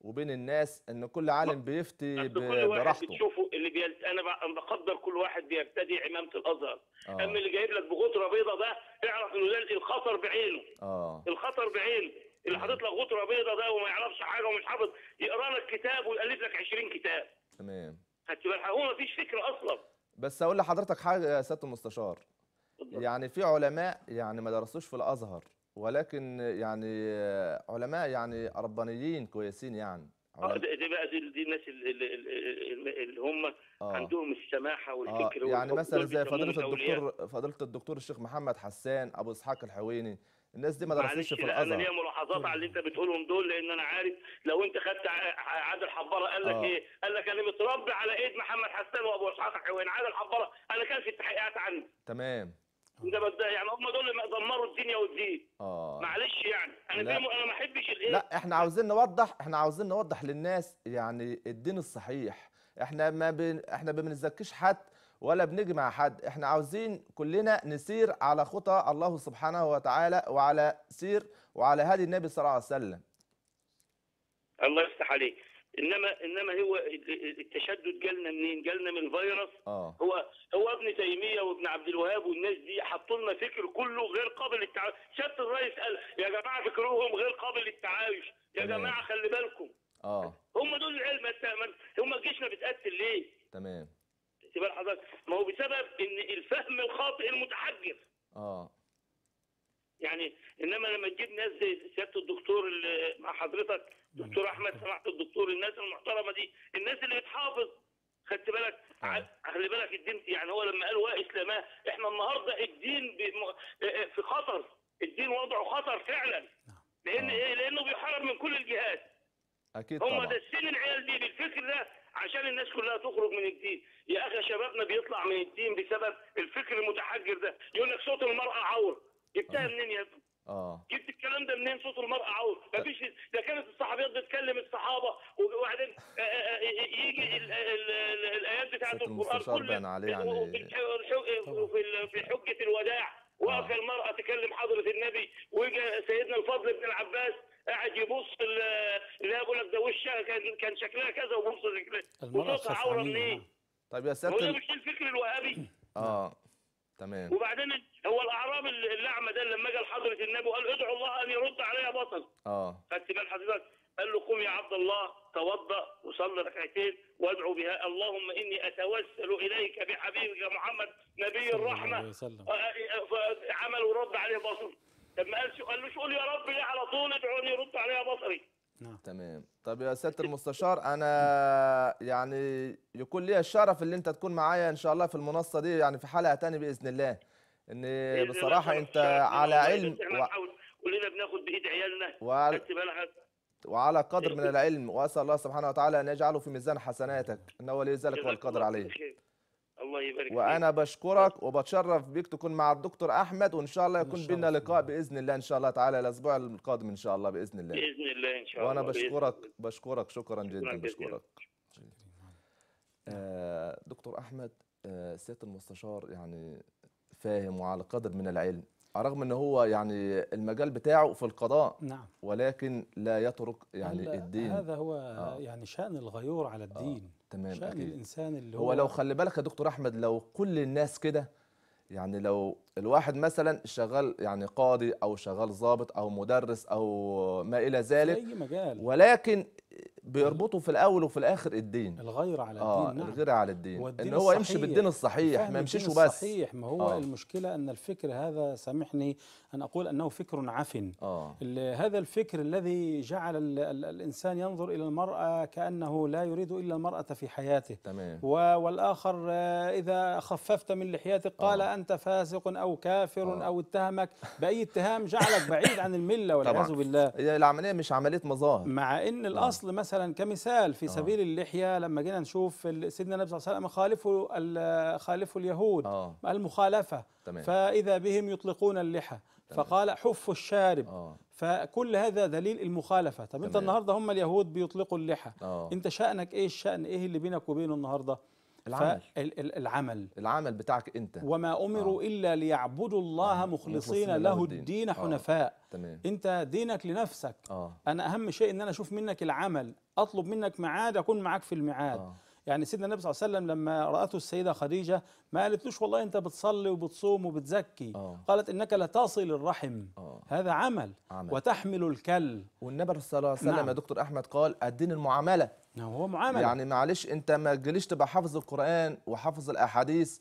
وبين الناس ان كل عالم بيفتي أصل ب- كل واحد براحته بتشوفه اللي بيلت... انا ب- أنا بقدر كل واحد بيرتدي عمامه الازهر اه اما اللي جايب لك بغطره بيضه ده اعرف انه ده الخطر بعينه اه الخطر بعينه اللي حاطط لك غطره بيضه ده وما يعرفش حاجه ومش حافظ يقرا لك كتاب ويالف لك 20 كتاب تمام خدت بالك هو ما فيش فكره اصلا بس اقول لحضرتك حاجه يا سياده المستشار اتفضل. يعني في علماء يعني ما درسوش في الازهر ولكن يعني علماء يعني ربانيين كويسين يعني اه علماء دي دي بقى دي, دي الناس اللي, اللي, اللي هم اه عندهم السماحه اه والفكر يعني والحب مثلا دول زي بيسموهم فضيله الأولياء. الدكتور فضيله الدكتور الشيخ محمد حسان ابو اسحاق الحويني الناس دي ما معلش درستش في لا انا ليا الازهر ملاحظات على اللي انت بتقولهم دول لان انا عارف لو انت خدت ع- عادل حباره قال لك آه. ايه؟ قال لك انا متربي على ايد محمد حسان وابو اسحاق الحويني عادل حباره انا كان في التحقيقات عنه تمام ده بس ده يعني هم دول اللي دمروا الدنيا والدين اه معلش يعني انا لا. في انا ما احبش الايه لا احنا عاوزين نوضح احنا عاوزين نوضح للناس يعني الدين الصحيح احنا ما بن احنا ما بنزكيش حد ولا بنيجي مع حد احنا عاوزين كلنا نسير على خطى الله سبحانه وتعالى وعلى سير وعلى هدي النبي صلى الله عليه وسلم الله يفتح عليك انما انما هو التشدد جالنا منين؟ جالنا من الفيروس اه هو هو ابن تيميه وابن عبد الوهاب والناس دي حطوا لنا فكر كله غير قابل للتعايش، سياده الرئيس قال يا جماعه فكرهم غير قابل للتعايش، يا تمام. جماعه خلي بالكم اه هم دول العلم أنت- ما- هم جيشنا بتقتل ليه؟ تمام خدت بال حضرتك؟ ما هو بسبب ان الفهم الخاطئ المتحجر اه يعني انما لما تجيب ناس زي سياده الدكتور اللي مع حضرتك دكتور احمد سمعت الدكتور الناس المحترمه دي الناس اللي بتحافظ خدت بالك آه. ع- خلي بالك الدين يعني هو لما قال واسلاماه احنا النهارده الدين بم- في خطر الدين وضعه خطر فعلا لان آه. ايه لانه بيحارب من كل الجهات اكيد هم طبعا داسين العيال دي بالفكر ده عشان الناس كلها تخرج من الدين يا اخي شبابنا بيطلع من الدين بسبب الفكر المتحجر ده يقول لك صوت المراه عور جبتها منين يا ابني اه جبت الكلام ده منين صوت المرأة عور مفيش ده كانت الصحابيات بتكلم الصحابة وبعدين آه، آه، يجي ال- ال- ال- الآيات بتاعت ست القرآن المستشار كل بان عليه يعني- وفي الح- الح- وفي ال- في حجة الوداع وقف آه. المرأة تكلم حضرة النبي وجا سيدنا الفضل بن العباس قاعد يبص ال- اللي بيقول لك ده وشها كان كان شكلها كذا وبص رجلها المرأة وصوتها عورة الخفعانية منين؟ نعم. طيب يا هو سياده ده ال- مش الفكر الوهابي اه تمام وبعدين هو الاعراب الاعمى ده لما جه لحضره النبي وقال ادعوا الله ان يرد عليها بطل اه خدت بال حضرتك قال له قم يا عبد الله توضا وصلي ركعتين وادعو بها اللهم اني اتوسل اليك بحبيبك محمد نبي صلى الله الرحمه عليه وسلم فعمل ورد عليه بصر طب ما قالش قال له قول يا رب ليه على طول ادعو ان يرد عليها بصري نعم تمام طب يا سياده المستشار انا يعني يكون لي الشرف اللي انت تكون معايا ان شاء الله في المنصه دي يعني في حلقه تاني باذن الله ان بإذن الله بصراحه شرف- انت شرف لنا على والله، علم بس احنا و... نحاول كلنا بناخد بايد عيالنا وعلى, خدت بالك وعلى قدر من العلم واسال الله سبحانه وتعالى ان يجعله في ميزان حسناتك انه ولي ذلك جزاك والقدر الله عليه خير. الله يبارك فيك. وانا بشكرك وبتشرف بيك تكون مع الدكتور احمد وان شاء الله يكون شرف بينا لنا. لقاء باذن الله ان شاء الله تعالى الاسبوع القادم ان شاء الله باذن الله باذن الله ان شاء الله وانا بإذن بشكرك الله. بشكرك شكرا جدا جزيلا. بشكرك آه، دكتور احمد آه، سياده المستشار يعني فاهم وعلى قدر من العلم على الرغم ان هو يعني المجال بتاعه في القضاء نعم ولكن لا يترك يعني هلا الدين هذا هو آه. يعني شأن الغيور على الدين تمام شأن اكيد الإنسان اللي هو لو خلي بالك يا دكتور احمد لو كل الناس كده يعني لو الواحد مثلا شغال يعني قاضي او شغال ضابط او مدرس او ما الى في ذلك أي مجال ولكن بيربطوا في الاول وفي الاخر الدين الغير على اه الدين نعم الغير على الدين هو ان الدين هو يمشي الصحيح. بالدين الصحيح فهم ما يمشيش الدين وبس الصحيح ما هو آه. المشكلة أن الفكر هذا سامحني أن أقول أنه فكر عفن اه ال- هذا الفكر الذي جعل ال- ال- الإنسان ينظر إلى المرأة كأنه لا يريد إلا المرأة في حياته تمام و- والآخر آه، إذا خففت من لحيتك قال آه. أنت فاسق أو كافر آه. أو اتهمك بأي اتهام جعلك بعيد عن الملة والعياذ طبعا. بالله هي العمليه مش عمليه مظاهر مع ان الاصل مثلا كمثال في سبيل اللحيه لما جينا نشوف ال- سيدنا النبي صلى الله عليه وسلم خالفوا ال- خالفوا اليهود اه المخالفه تمام فاذا بهم يطلقون اللحى فقال حفوا الشارب اه فكل هذا دليل المخالفه طب انت تمام. النهارده هم اليهود بيطلقوا اللحى اه انت شانك ايه الشان ايه اللي بينك وبينه النهارده العمل فال- ال- العمل العمل بتاعك انت وما امروا الا ليعبدوا الله آه. مخلصين مخلصين له له الدين. الدين آه. حنفاء تمام انت دينك لنفسك اه انا اهم شيء ان انا اشوف منك العمل اطلب منك ميعاد اكون معاك في الميعاد آه. يعني سيدنا النبي صلى الله عليه وسلم لما رأته السيدة خديجة ما قالتلوش والله أنت بتصلي وبتصوم وبتزكي آه. قالت إنك لتصل الرحم آه. هذا عمل, عمل. وتحمل الكل والنبي صلى الله عليه وسلم نعم. يا دكتور احمد قال الدين المعامله هو معاملة يعني معلش انت ما تجيليش تبقى حافظ القران وحافظ الاحاديث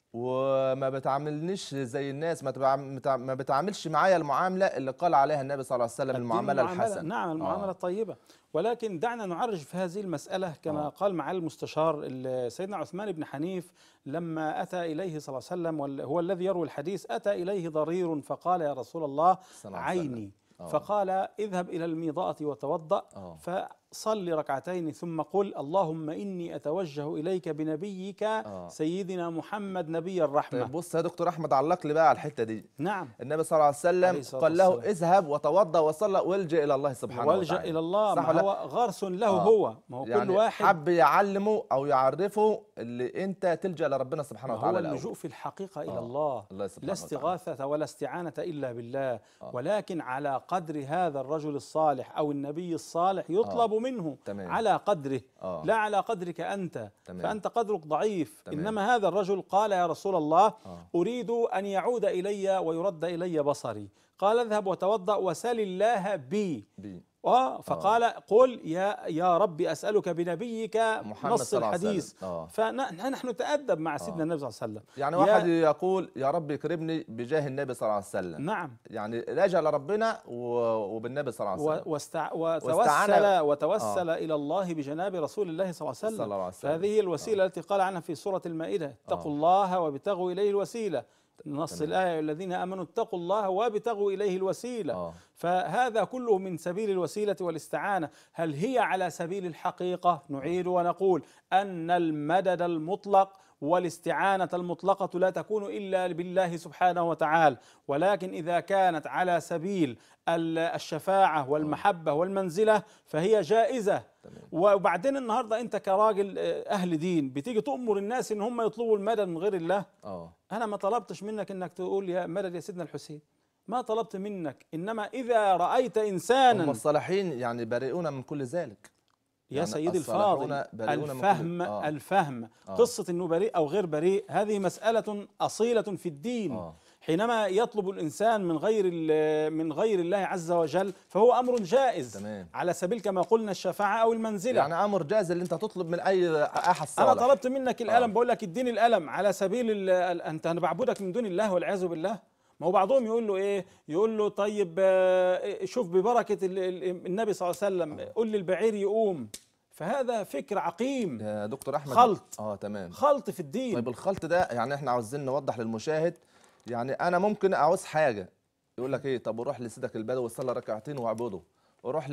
وما بتعاملنيش زي الناس ما تبع... متع- ما بتعاملش معايا المعامله اللي قال عليها النبي صلى الله عليه وسلم الدين المعامله المعاملة- الحسنه نعم المعاملة آه. الطيبة ولكن دعنا نعرج في هذه المسألة كما آه. قال معالي المستشار ال- سيدنا عثمان بن حنيف لما أتى إليه صلى الله عليه وسلم وال- هو الذي يروي الحديث أتى إليه ضرير فقال يا رسول الله صلى الله عليه وسلم. عيني آه. فقال اذهب إلى الميضاءة وتوضأ آه. فصل ركعتين ثم قل اللهم إني أتوجه إليك بنبيك آه. سيدنا محمد نبي الرحمة طيب بص يا دكتور احمد علق لي بقى على الحته دي نعم النبي صلى الله عليه عليه وسلم الصلاة قال له والسلام. اذهب وتوضا وصلى والجا الى الله سبحانه والجأ وتعالى إلى الله صح ما ولا هو غرس له آه. هو ما هو يعني كل واحد حب يعلمه او يعرفه اللي انت تلجا لربنا سبحانه ما هو وتعالى الأول. اللجوء في الحقيقة إلى آه. الله الله سبحانه لا وتعالى. استغاثة ولا استعانة إلا بالله آه. ولكن على قدر هذا الرجل الصالح أو النبي الصالح يطلب منه تمام. على قدره آه. لا على قدرك أنت تمام. فأنت قدرك ضعيف تمام. إنما هذا الرجل قال يا رسول الله آه. أريد أن يعود إلي ويرد إلي بصري قال اذهب وتوضأ وسل الله بي بي آه فقال قل يا يا ربي أسألك بنبيك محمد نص صلى الله عليه الحديث وسلم. آه. فنحن نتأدب مع سيدنا النبي صلى الله عليه وسلم يعني يا- واحد يقول يا رب اكرمني بجاه النبي صلى الله عليه وسلم نعم يعني لجأ لربنا و- وبالنبي صلى الله عليه وسلم و- واستع... وتوسل واستعان- وتوسل الى الله بجناب رسول الله صلى الله عليه وسلم, صلى الله عليه وسلم. فهذه هي الوسيله التي قال عنها في سوره المائده اتقوا الله وابتغوا اليه الوسيله نص تمام. الايه الذين امنوا اتقوا الله وابتغوا اليه الوسيله آه. فهذا كله من سبيل الوسيله والاستعانه هل هي على سبيل الحقيقه نعيد ونقول ان المدد المطلق والاستعانة المطلقة لا تكون إلا بالله سبحانه وتعالى ولكن إذا كانت على سبيل ال- الشفاعة والمحبة والمنزلة فهي جائزة تمام. وبعدين النهاردة أنت كراجل آه، أهل دين بتيجي تأمر الناس إن هم يطلبوا المدد من غير الله اه أنا ما طلبتش منك إنك تقول يا مدد يا سيدنا الحسين ما طلبت منك إنما إذا رأيت هم إنسانا الصالحين يعني بريئون من كل ذلك يا يعني سيدي الصالحون الفاضل بريئون من كل- الفهم آه. الفهم آه. قصة انه بريء او غير بريء هذه مسألة أصيلة في الدين آه. حينما يطلب الإنسان من غير ال- من غير الله عز وجل فهو أمر جائز تمام. على سبيل كما قلنا الشفاعة أو المنزلة يعني امر جاز اللي انت تطلب من اي احد صالح أنا طلبت منك الألم آه. بقول لك اديني الألم على سبيل ال- ال- أنت أنا بعبدك من دون الله والعياذ بالله ما هو بعضهم يقول له ايه يقول له طيب آه، شوف ببركه ال- ال- النبي صلى الله عليه وسلم قل للبعير يقوم فهذا فكر عقيم يا دكتور احمد خلط. اه تمام خلط في الدين طيب الخلط ده يعني احنا عاوزين نوضح للمشاهد يعني انا ممكن اعوز حاجه يقول لك ايه طب روح لسيدك البدوي وصلي ركعتين واعبده وروح ل...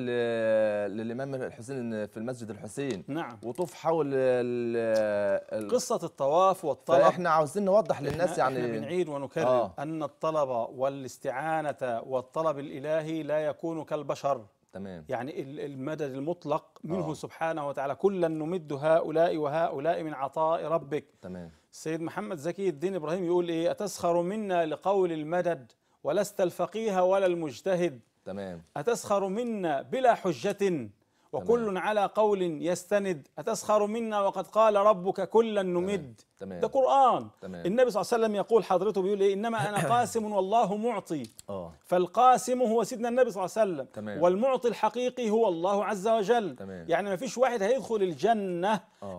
للامام الحسين في المسجد الحسين نعم وطوف حول ال... ال... قصة الطواف والطلب فاحنا عاوزين نوضح للناس إحنا- إحنا يعني بنعيد ونكرر آه. أن الطلب والاستعانة والطلب الإلهي لا يكون كالبشر تمام يعني ال- المدد المطلق منه آه. سبحانه وتعالى كلا نمد هؤلاء وهؤلاء من عطاء ربك تمام السيد محمد زكي الدين إبراهيم يقول إيه أتسخر منا لقول المدد ولست الفقيه ولا المجتهد تمام أتسخر منا بلا حجة وكل على قول يستند أتسخر منا وقد قال ربك كلا نمد تمام ده قرآن تمام. النبي صلى الله عليه وسلم يقول حضرته بيقول إيه إنما أنا قاسم والله معطي اه فالقاسم هو سيدنا النبي صلى الله عليه وسلم تمام. والمعطي الحقيقي هو الله عز وجل تمام. يعني ما فيش واحد هيدخل الجنة آه.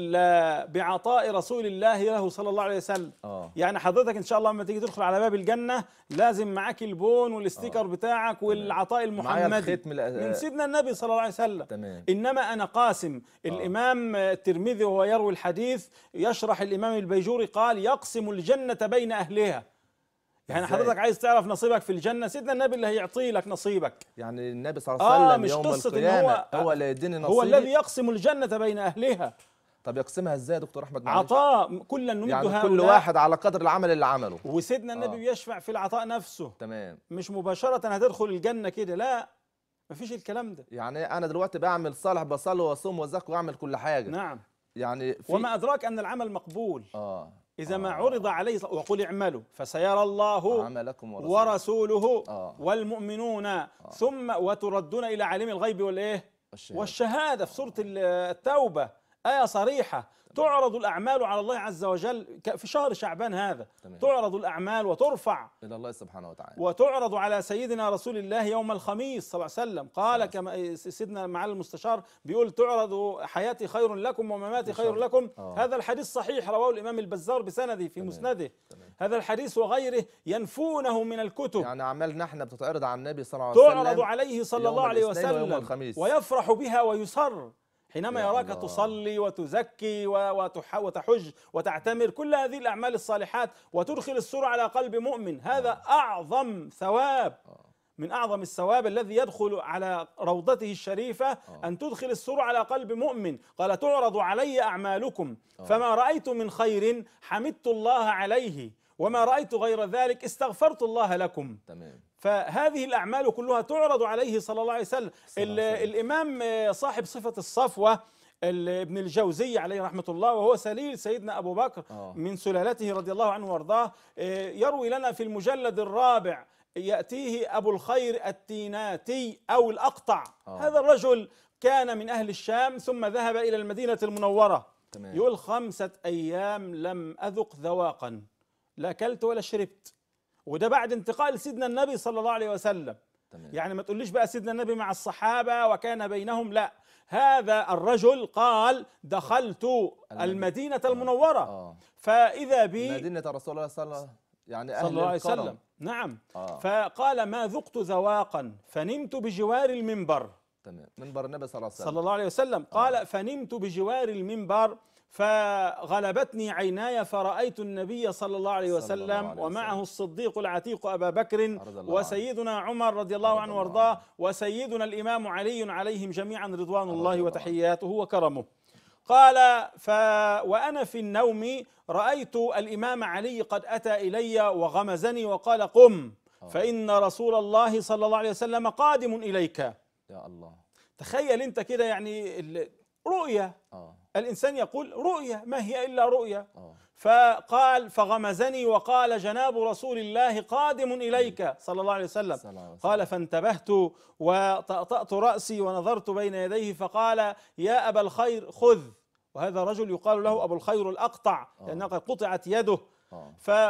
إلا بعطاء رسول الله له صلى الله عليه وسلم اه يعني حضرتك ان شاء الله لما تيجي تدخل على باب الجنه لازم معاك البون والاستيكر بتاعك والعطاء معايا المحمدي الختم الأ- من سيدنا النبي صلى الله عليه وسلم تمام انما انا قاسم الامام الترمذي وهو يروي الحديث يشرح الامام البيجوري قال يقسم الجنه بين اهلها يعني إزاي؟ حضرتك عايز تعرف نصيبك في الجنه سيدنا النبي اللي هيعطي لك نصيبك يعني النبي صلى الله آه، عليه مش وسلم يوم قصة إن القيامه هو- هو, اللي يديني نصيبي هو الذي يقسم الجنه بين اهلها طب يقسمها ازاي يا دكتور احمد معلش؟ عطاء كلا نمد يعني هؤلاء كل واحد على قدر العمل اللي عمله وسيدنا النبي آه. بيشفع في العطاء نفسه تمام مش مباشرة هتدخل الجنة كده لا مفيش الكلام ده يعني انا دلوقتي بعمل صالح بصلي واصوم وازكي واعمل كل حاجه نعم يعني في وما أدراك أن العمل مقبول اه إذا ما آه. عرض عليه وقل اعملوا فسيرى الله عملكم ورسولكم ورسوله آه. والمؤمنون ثم وتردون إلى عالم الغيب والإيه والشهادة. والشهادة في سورة ال- التوبة آية صريحة تعرض الأعمال على الله عز وجل ك- في شهر شعبان هذا تمام. تعرض الأعمال وترفع الى الله سبحانه وتعالى وتعرض على سيدنا رسول الله يوم الخميس صلى الله عليه وسلم قال كما سيدنا معالي المستشار بيقول تعرض حياتي خير لكم ومماتي خير لكم آه. هذا الحديث صحيح رواه الإمام البزار بسنده في مسنده هذا الحديث وغيره ينفونه من الكتب يعني اعمالنا احنا بتتعرض على النبي صلى الله عليه وسلم تعرض عليه صلى يوم الله عليه الاثنين ويوم وسلم الخميس. ويفرح بها ويسر حينما يا يراك الله. تصلي وتزكي و- وتح- وتحج وتعتمر كل هذه الأعمال الصالحات وتدخل السرور على قلب مؤمن هذا أعظم ثواب من أعظم الثواب الذي يدخل على روضته الشريفة أن تدخل السرور على قلب مؤمن قال تعرض علي أعمالكم فما رأيت من خير حمدت الله عليه وما رأيت غير ذلك استغفرت الله لكم تمام فهذه الأعمال كلها تعرض عليه صلى الله عليه وسلم ال- الإمام آه، صاحب صفة الصفوة ال- ابن الجوزي عليه رحمة الله وهو سليل سيدنا أبو بكر آه. من سلالته رضي الله عنه وارضاه آه، يروي لنا في المجلد الرابع يأتيه أبو الخير التيناتي أو الأقطع آه. هذا الرجل كان من أهل الشام ثم ذهب إلى المدينة المنورة تمام. يقول خمسة أيام لم أذق ذواقا لا أكلت ولا شربت وده بعد انتقال سيدنا النبي صلى الله عليه وسلم تمام يعني ما تقوليش بقى سيدنا النبي مع الصحابة وكان بينهم لا هذا الرجل قال دخلت المدينة المنورة اه فإذا بي مدينة رسول الله صلى الله يعني صلى اهل الله عليه الكرم. وسلم نعم آه. فقال ما ذقت ذواقا فنمت بجوار المنبر تمام منبر النبي صلى الله عليه وسلم صلى الله عليه وسلم قال فنمت بجوار المنبر فغلبتني عيناي فرأيت النبي صلى الله عليه صلى الله وسلم عليه ومعه وسلم. الصديق العتيق أبا بكر رضي الله عنه. وسيدنا عمر رضي الله رضي عنه الله وارضاه عنه. وسيدنا الإمام علي عليهم جميعا رضوان الله الله وتحياته وكرمه قال ف وأنا في النوم رأيت الإمام علي قد أتى إلي وغمزني وقال قم فإن رسول الله صلى الله عليه وسلم قادم إليك يا الله تخيل انت كده يعني ال- رؤية اه الإنسان يقول رؤية ما هي إلا رؤية اه فقال فغمزني وقال جناب رسول الله قادم إليك صلى الله عليه وسلم صلى الله عليه وسلم. قال فانتبهت وطأطأت رأسي ونظرت بين يديه فقال يا أبا الخير خذ وهذا رجل يقال له أبو الخير الأقطع لأنها قد قطعت يده اه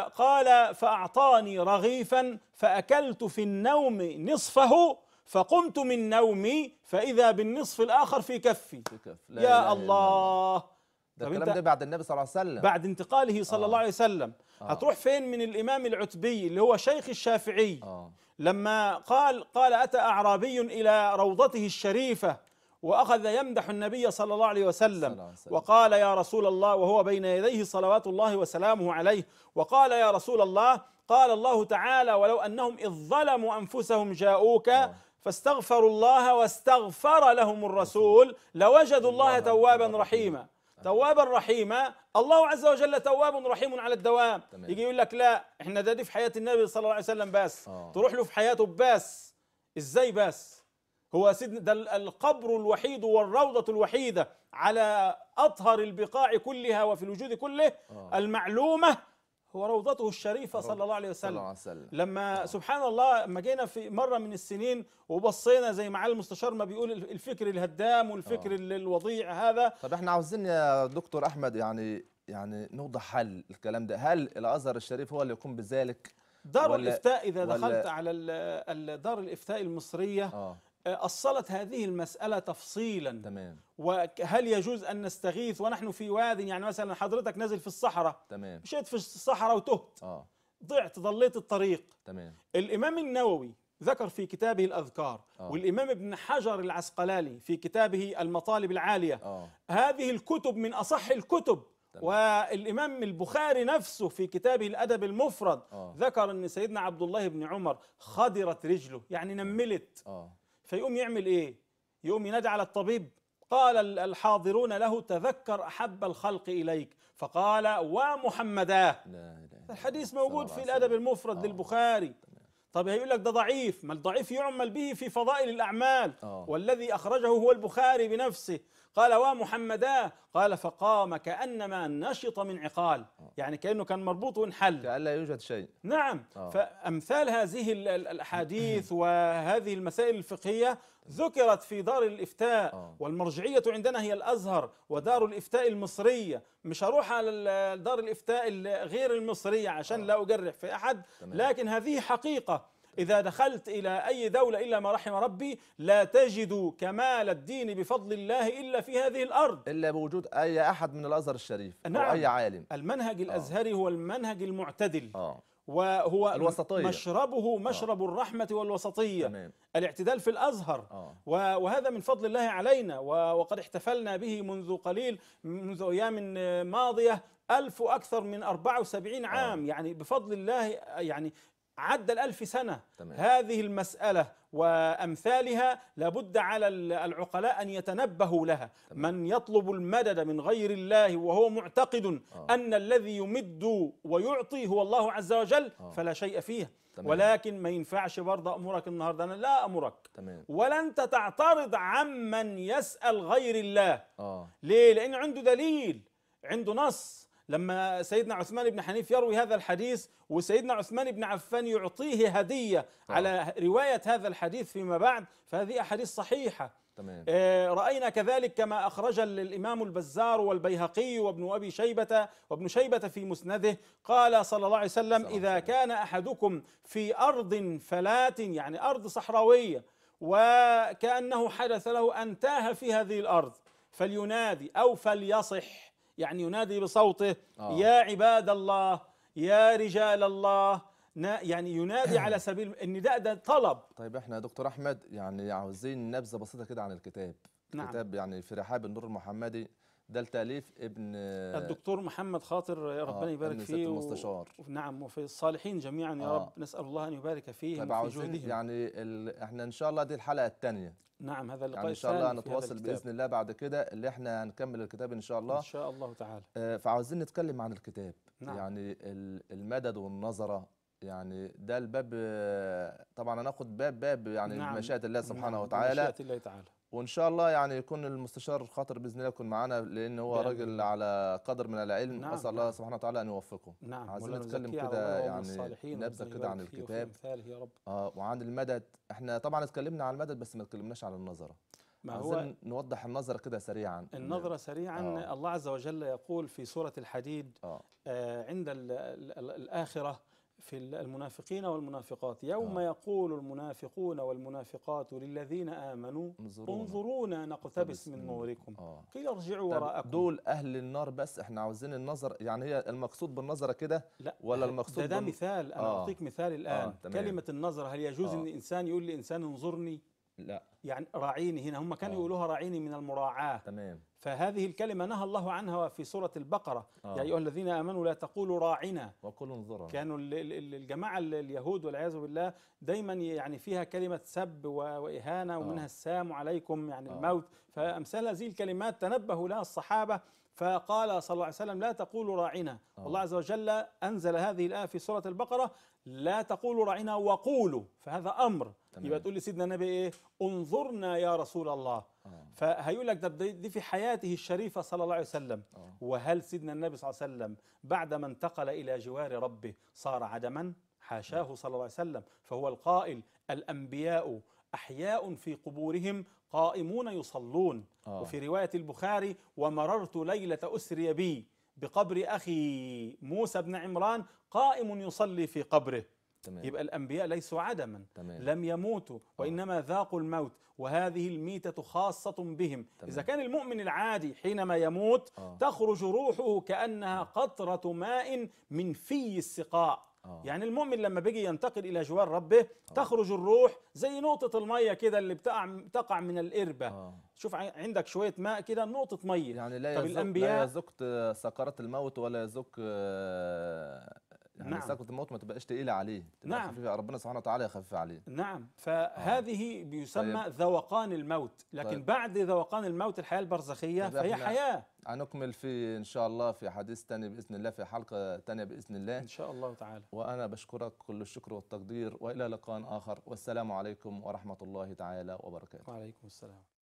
فقال فأعطاني رغيفا فأكلت في النوم نصفه فقمت من نومي فإذا بالنصف الآخر في كفي في كف لا إله يا إلا الله ده طب الكلام انت ده بعد النبي صلى الله عليه وسلم بعد انتقاله صلى آه. الله عليه وسلم آه. هتروح فين من الإمام العتبي اللي هو شيخ الشافعي اه لما قال قال أتى أعرابي إلى روضته الشريفة وأخذ يمدح النبي صلى الله عليه صلى الله وسلم عليه وسلم. وقال يا رسول الله وهو بين يديه صلوات الله وسلامه عليه وقال يا رسول الله قال الله تعالى ولو أنهم إذ ظلموا أنفسهم جاءوك فاستغفروا الله واستغفر لهم الرسول لوجدوا الله توابا رحيما توابا رحيما الله عز وجل تواب رحيم على الدوام تمام. يجي يقول لك لا احنا ده دي في حياة النبي صلى الله عليه وسلم بس آه. تروح له في حياته بس ازاي بس هو سيدنا ده ال- القبر الوحيد والروضة الوحيدة على أطهر البقاع كلها وفي الوجود كله آه. المعلومة هو روضته الشريفة صلى الله عليه صلى الله وسلم عليه وسلم لما سبحان الله لما جينا في مرة من السنين وبصينا زي معالي المستشار ما بيقول الفكر الهدام والفكر آه. ال- الوضيع هذا طب احنا عاوزين يا دكتور احمد يعني يعني نوضح حل الكلام ده هل الازهر الشريف هو اللي يقوم بذلك دار ولا- الإفتاء إذا ولا- دخلت على ال- ال- دار الإفتاء المصرية اه أصلت هذه المسألة تفصيلا تمام وهل يجوز أن نستغيث ونحن في واد يعني مثلا حضرتك نازل في الصحراء تمام مشيت في الصحراء وتهت اه ضعت ضليت الطريق تمام الإمام النووي ذكر في كتابه الأذكار آه. والإمام ابن حجر العسقلاني في كتابه المطالب العالية اه هذه الكتب من أصح الكتب تمام. والإمام البخاري نفسه في كتابه الأدب المفرد آه. ذكر أن سيدنا عبد الله بن عمر خضرت رجله يعني نملت اه فيقوم يعمل ايه يقوم ينادي على الطبيب قال ال- الحاضرون له تذكر احب الخلق اليك فقال ومحمداه لا اله إلا الحديث الله. موجود صلى في الله عليه الادب وسلم. المفرد آه. للبخاري طب هيقول لك ده ضعيف ما الضعيف يعمل به في فضائل الاعمال آه. والذي اخرجه هو البخاري بنفسه قال ومحمدا قال فقام كأنما نشط من عقال يعني كأنه كان مربوط وانحل كأن لا يوجد شيء نعم آه. فأمثال هذه ال- ال- الأحاديث وهذه المسائل الفقهية ذكرت في دار الإفتاء آه. والمرجعية عندنا هي الأزهر ودار الإفتاء المصرية مش هروح على ال- دار الإفتاء ال- غير المصرية عشان لا أجرح في أحد تمام. لكن هذه حقيقة إذا دخلت إلى أي دولة إلا ما رحم ربي لا تجد كمال الدين بفضل الله إلا في هذه الأرض الا بوجود اي احد من الازهر الشريف او نعم. اي عالم المنهج الأزهري هو المنهج المعتدل اه وهو الوسطية. مشربه مشرب الرحمة والوسطية تمام الاعتدال في الأزهر اه و- وهذا من فضل الله علينا و- وقد احتفلنا به منذ قليل منذ أيام ماضية ألف وأكثر من 74 عام يعني بفضل الله يعني عدى الألف سنة تمام. هذه المسألة وأمثالها لابد على ال- العقلاء أن يتنبهوا لها من يطلب المدد من غير الله وهو معتقد آه. أن الذي يمد ويعطي هو الله عز وجل آه. فلا شيء فيه تمام. ولكن ما ينفعش برضه أمرك النهاردة أنا لا أمرك تمام ولا انت تعترض عمن يسأل غير الله اه ليه لأن عنده دليل عنده نص لما سيدنا عثمان بن حنيف يروي هذا الحديث وسيدنا عثمان بن عفان يعطيه هدية على رواية هذا الحديث فيما بعد فهذه أحاديث صحيحة تمام آه، رأينا كذلك كما أخرج الإمام البزار والبيهقي وابن أبي شيبة وابن شيبة في مسنده قال صلى الله عليه وسلم صلى الله عليه إذا وسلم. كان أحدكم في أرض فلات يعني أرض صحراوية وكأنه حدث له أن تاه في هذه الأرض فلينادي أو فليصح يعني ينادي بصوته آه. يا عباد الله يا رجال الله نا- يعني ينادي على سبيل النداء ده طلب طيب احنا يا دكتور احمد يعني عاوزين نبذه بسيطه كده عن الكتاب نعم. الكتاب يعني في رحاب النور المحمدي ده التاليف ابن الدكتور محمد خاطر ربنا آه، يبارك ابن فيه ست و- المستشار. نعم وفي الصالحين جميعا يا آه. رب نسأل الله أن يبارك فيهم طيب وفي عاوزين جهدهم يعني ال... احنا ان شاء الله دي الحلقه الثانيه نعم هذا اللقاء يعني ان شاء الله الثاني في هذا هنتواصل الكتاب. باذن الله بعد كده اللي احنا هنكمل الكتاب ان شاء الله إن شاء الله تعالى آه، فعاوزين نتكلم عن الكتاب نعم. يعني ال- المدد والنظرة يعني ده الباب آه، طبعا هناخد باب باب يعني نعم. بمشيئة الله سبحانه نعم، وتعالى بمشيئة الله تعالى وان شاء الله يعني يكون المستشار خاطر باذن الله يكون معانا لان هو بإذن راجل الله. على قدر من العلم نعم، اسال الله نعم. سبحانه وتعالى ان يوفقه نعم عايزين ولا نتكلم نزكي على كده الله وهم يعني الصالحين نبذة ربنا كده عن يبارك فيه وفي الكتاب. أمثاله يا رب اه وعن المدد احنا طبعا اتكلمنا عن المدد بس ما اتكلمناش عن النظرة ما هو عايزين نوضح النظرة كده سريعا النظرة سريعا آه. الله عز وجل يقول في سورة الحديد اه آه، عند ال- ال- ال- الآخرة في ال- المنافقين والمنافقات يوم آه. يقول المنافقون والمنافقات للذين آمنوا انظرونا انظرونا نقتبس من نوركم اه قيل ارجعوا طب وراءكم دول اهل النار بس احنا عاوزين النظر يعني هي المقصود بالنظره كده لا ولا ده- المقصود ده, ده بال- مثال انا آه. اعطيك مثال الان آه، تمام. كلمه النظر هل يجوز آه. ان الانسان يقول لانسان انظرني لا يعني راعيني هنا هم كانوا آه. يقولوها راعيني من المراعاه تمام فهذه الكلمه نهى الله عنها في سوره البقره آه. يا ايها الذين امنوا لا تقولوا راعنا وقل انظرنا كانوا ال- ال- ال- الجماعه ال- اليهود والعياذ بالله دايما يعني فيها كلمه سب و- واهانه ومنها آه. السام عليكم يعني آه. الموت فامثال هذه الكلمات تنبهوا لها الصحابه فقال صلى الله عليه وسلم لا تقولوا راعنا آه. والله عز وجل انزل هذه الايه في سوره البقره لا تقولوا راعنا وقولوا فهذا امر تمام. يبقى تقول لسيدنا النبي ايه انظرنا يا رسول الله آه. فهيقول لك ده دي دي في حياته الشريفه صلى الله عليه وسلم آه. وهل سيدنا النبي صلى الله عليه وسلم بعدما انتقل الى جوار ربه صار عدما حاشاه صلى الله عليه وسلم فهو القائل الانبياء احياء في قبورهم قائمون يصلون آه. وفي روايه البخاري ومررت ليله اسري بي بقبر اخي موسى بن عمران قائم يصلي في قبره تمام يبقى الانبياء ليسوا عدما تمام لم يموتوا وانما ذاقوا الموت وهذه الميته خاصه بهم تمام. اذا كان المؤمن العادي حينما يموت آه. تخرج روحه كانها قطره ماء من في السقاء آه. يعني المؤمن لما بيجي ينتقل الى جوار ربه تخرج الروح زي نقطه الميه كده اللي بتقع تقع من القربه آه. شوف ع- عندك شويه ماء كده نقطه ميه يعني لا طب يزك الأنبياء- لا يزك سكرات الموت ولا يزك آه، يعني نعم. سكرة الموت ما تبقاش تقيلة عليه تبقى نعم. خفيفة ربنا سبحانه وتعالى يخفف عليه نعم فهذه بيسمى طيب. ذوقان الموت لكن طيب. بعد ذوقان الموت الحياه البرزخيه طيب فهي إحنا حياه هنكمل في إن شاء الله في حديث تاني بإذن الله في حلقة تانية بإذن الله ان شاء الله تعالى وأنا بشكرك كل الشكر والتقدير وإلى لقاء آخر والسلام عليكم ورحمة الله تعالى وبركاته وعليكم السلام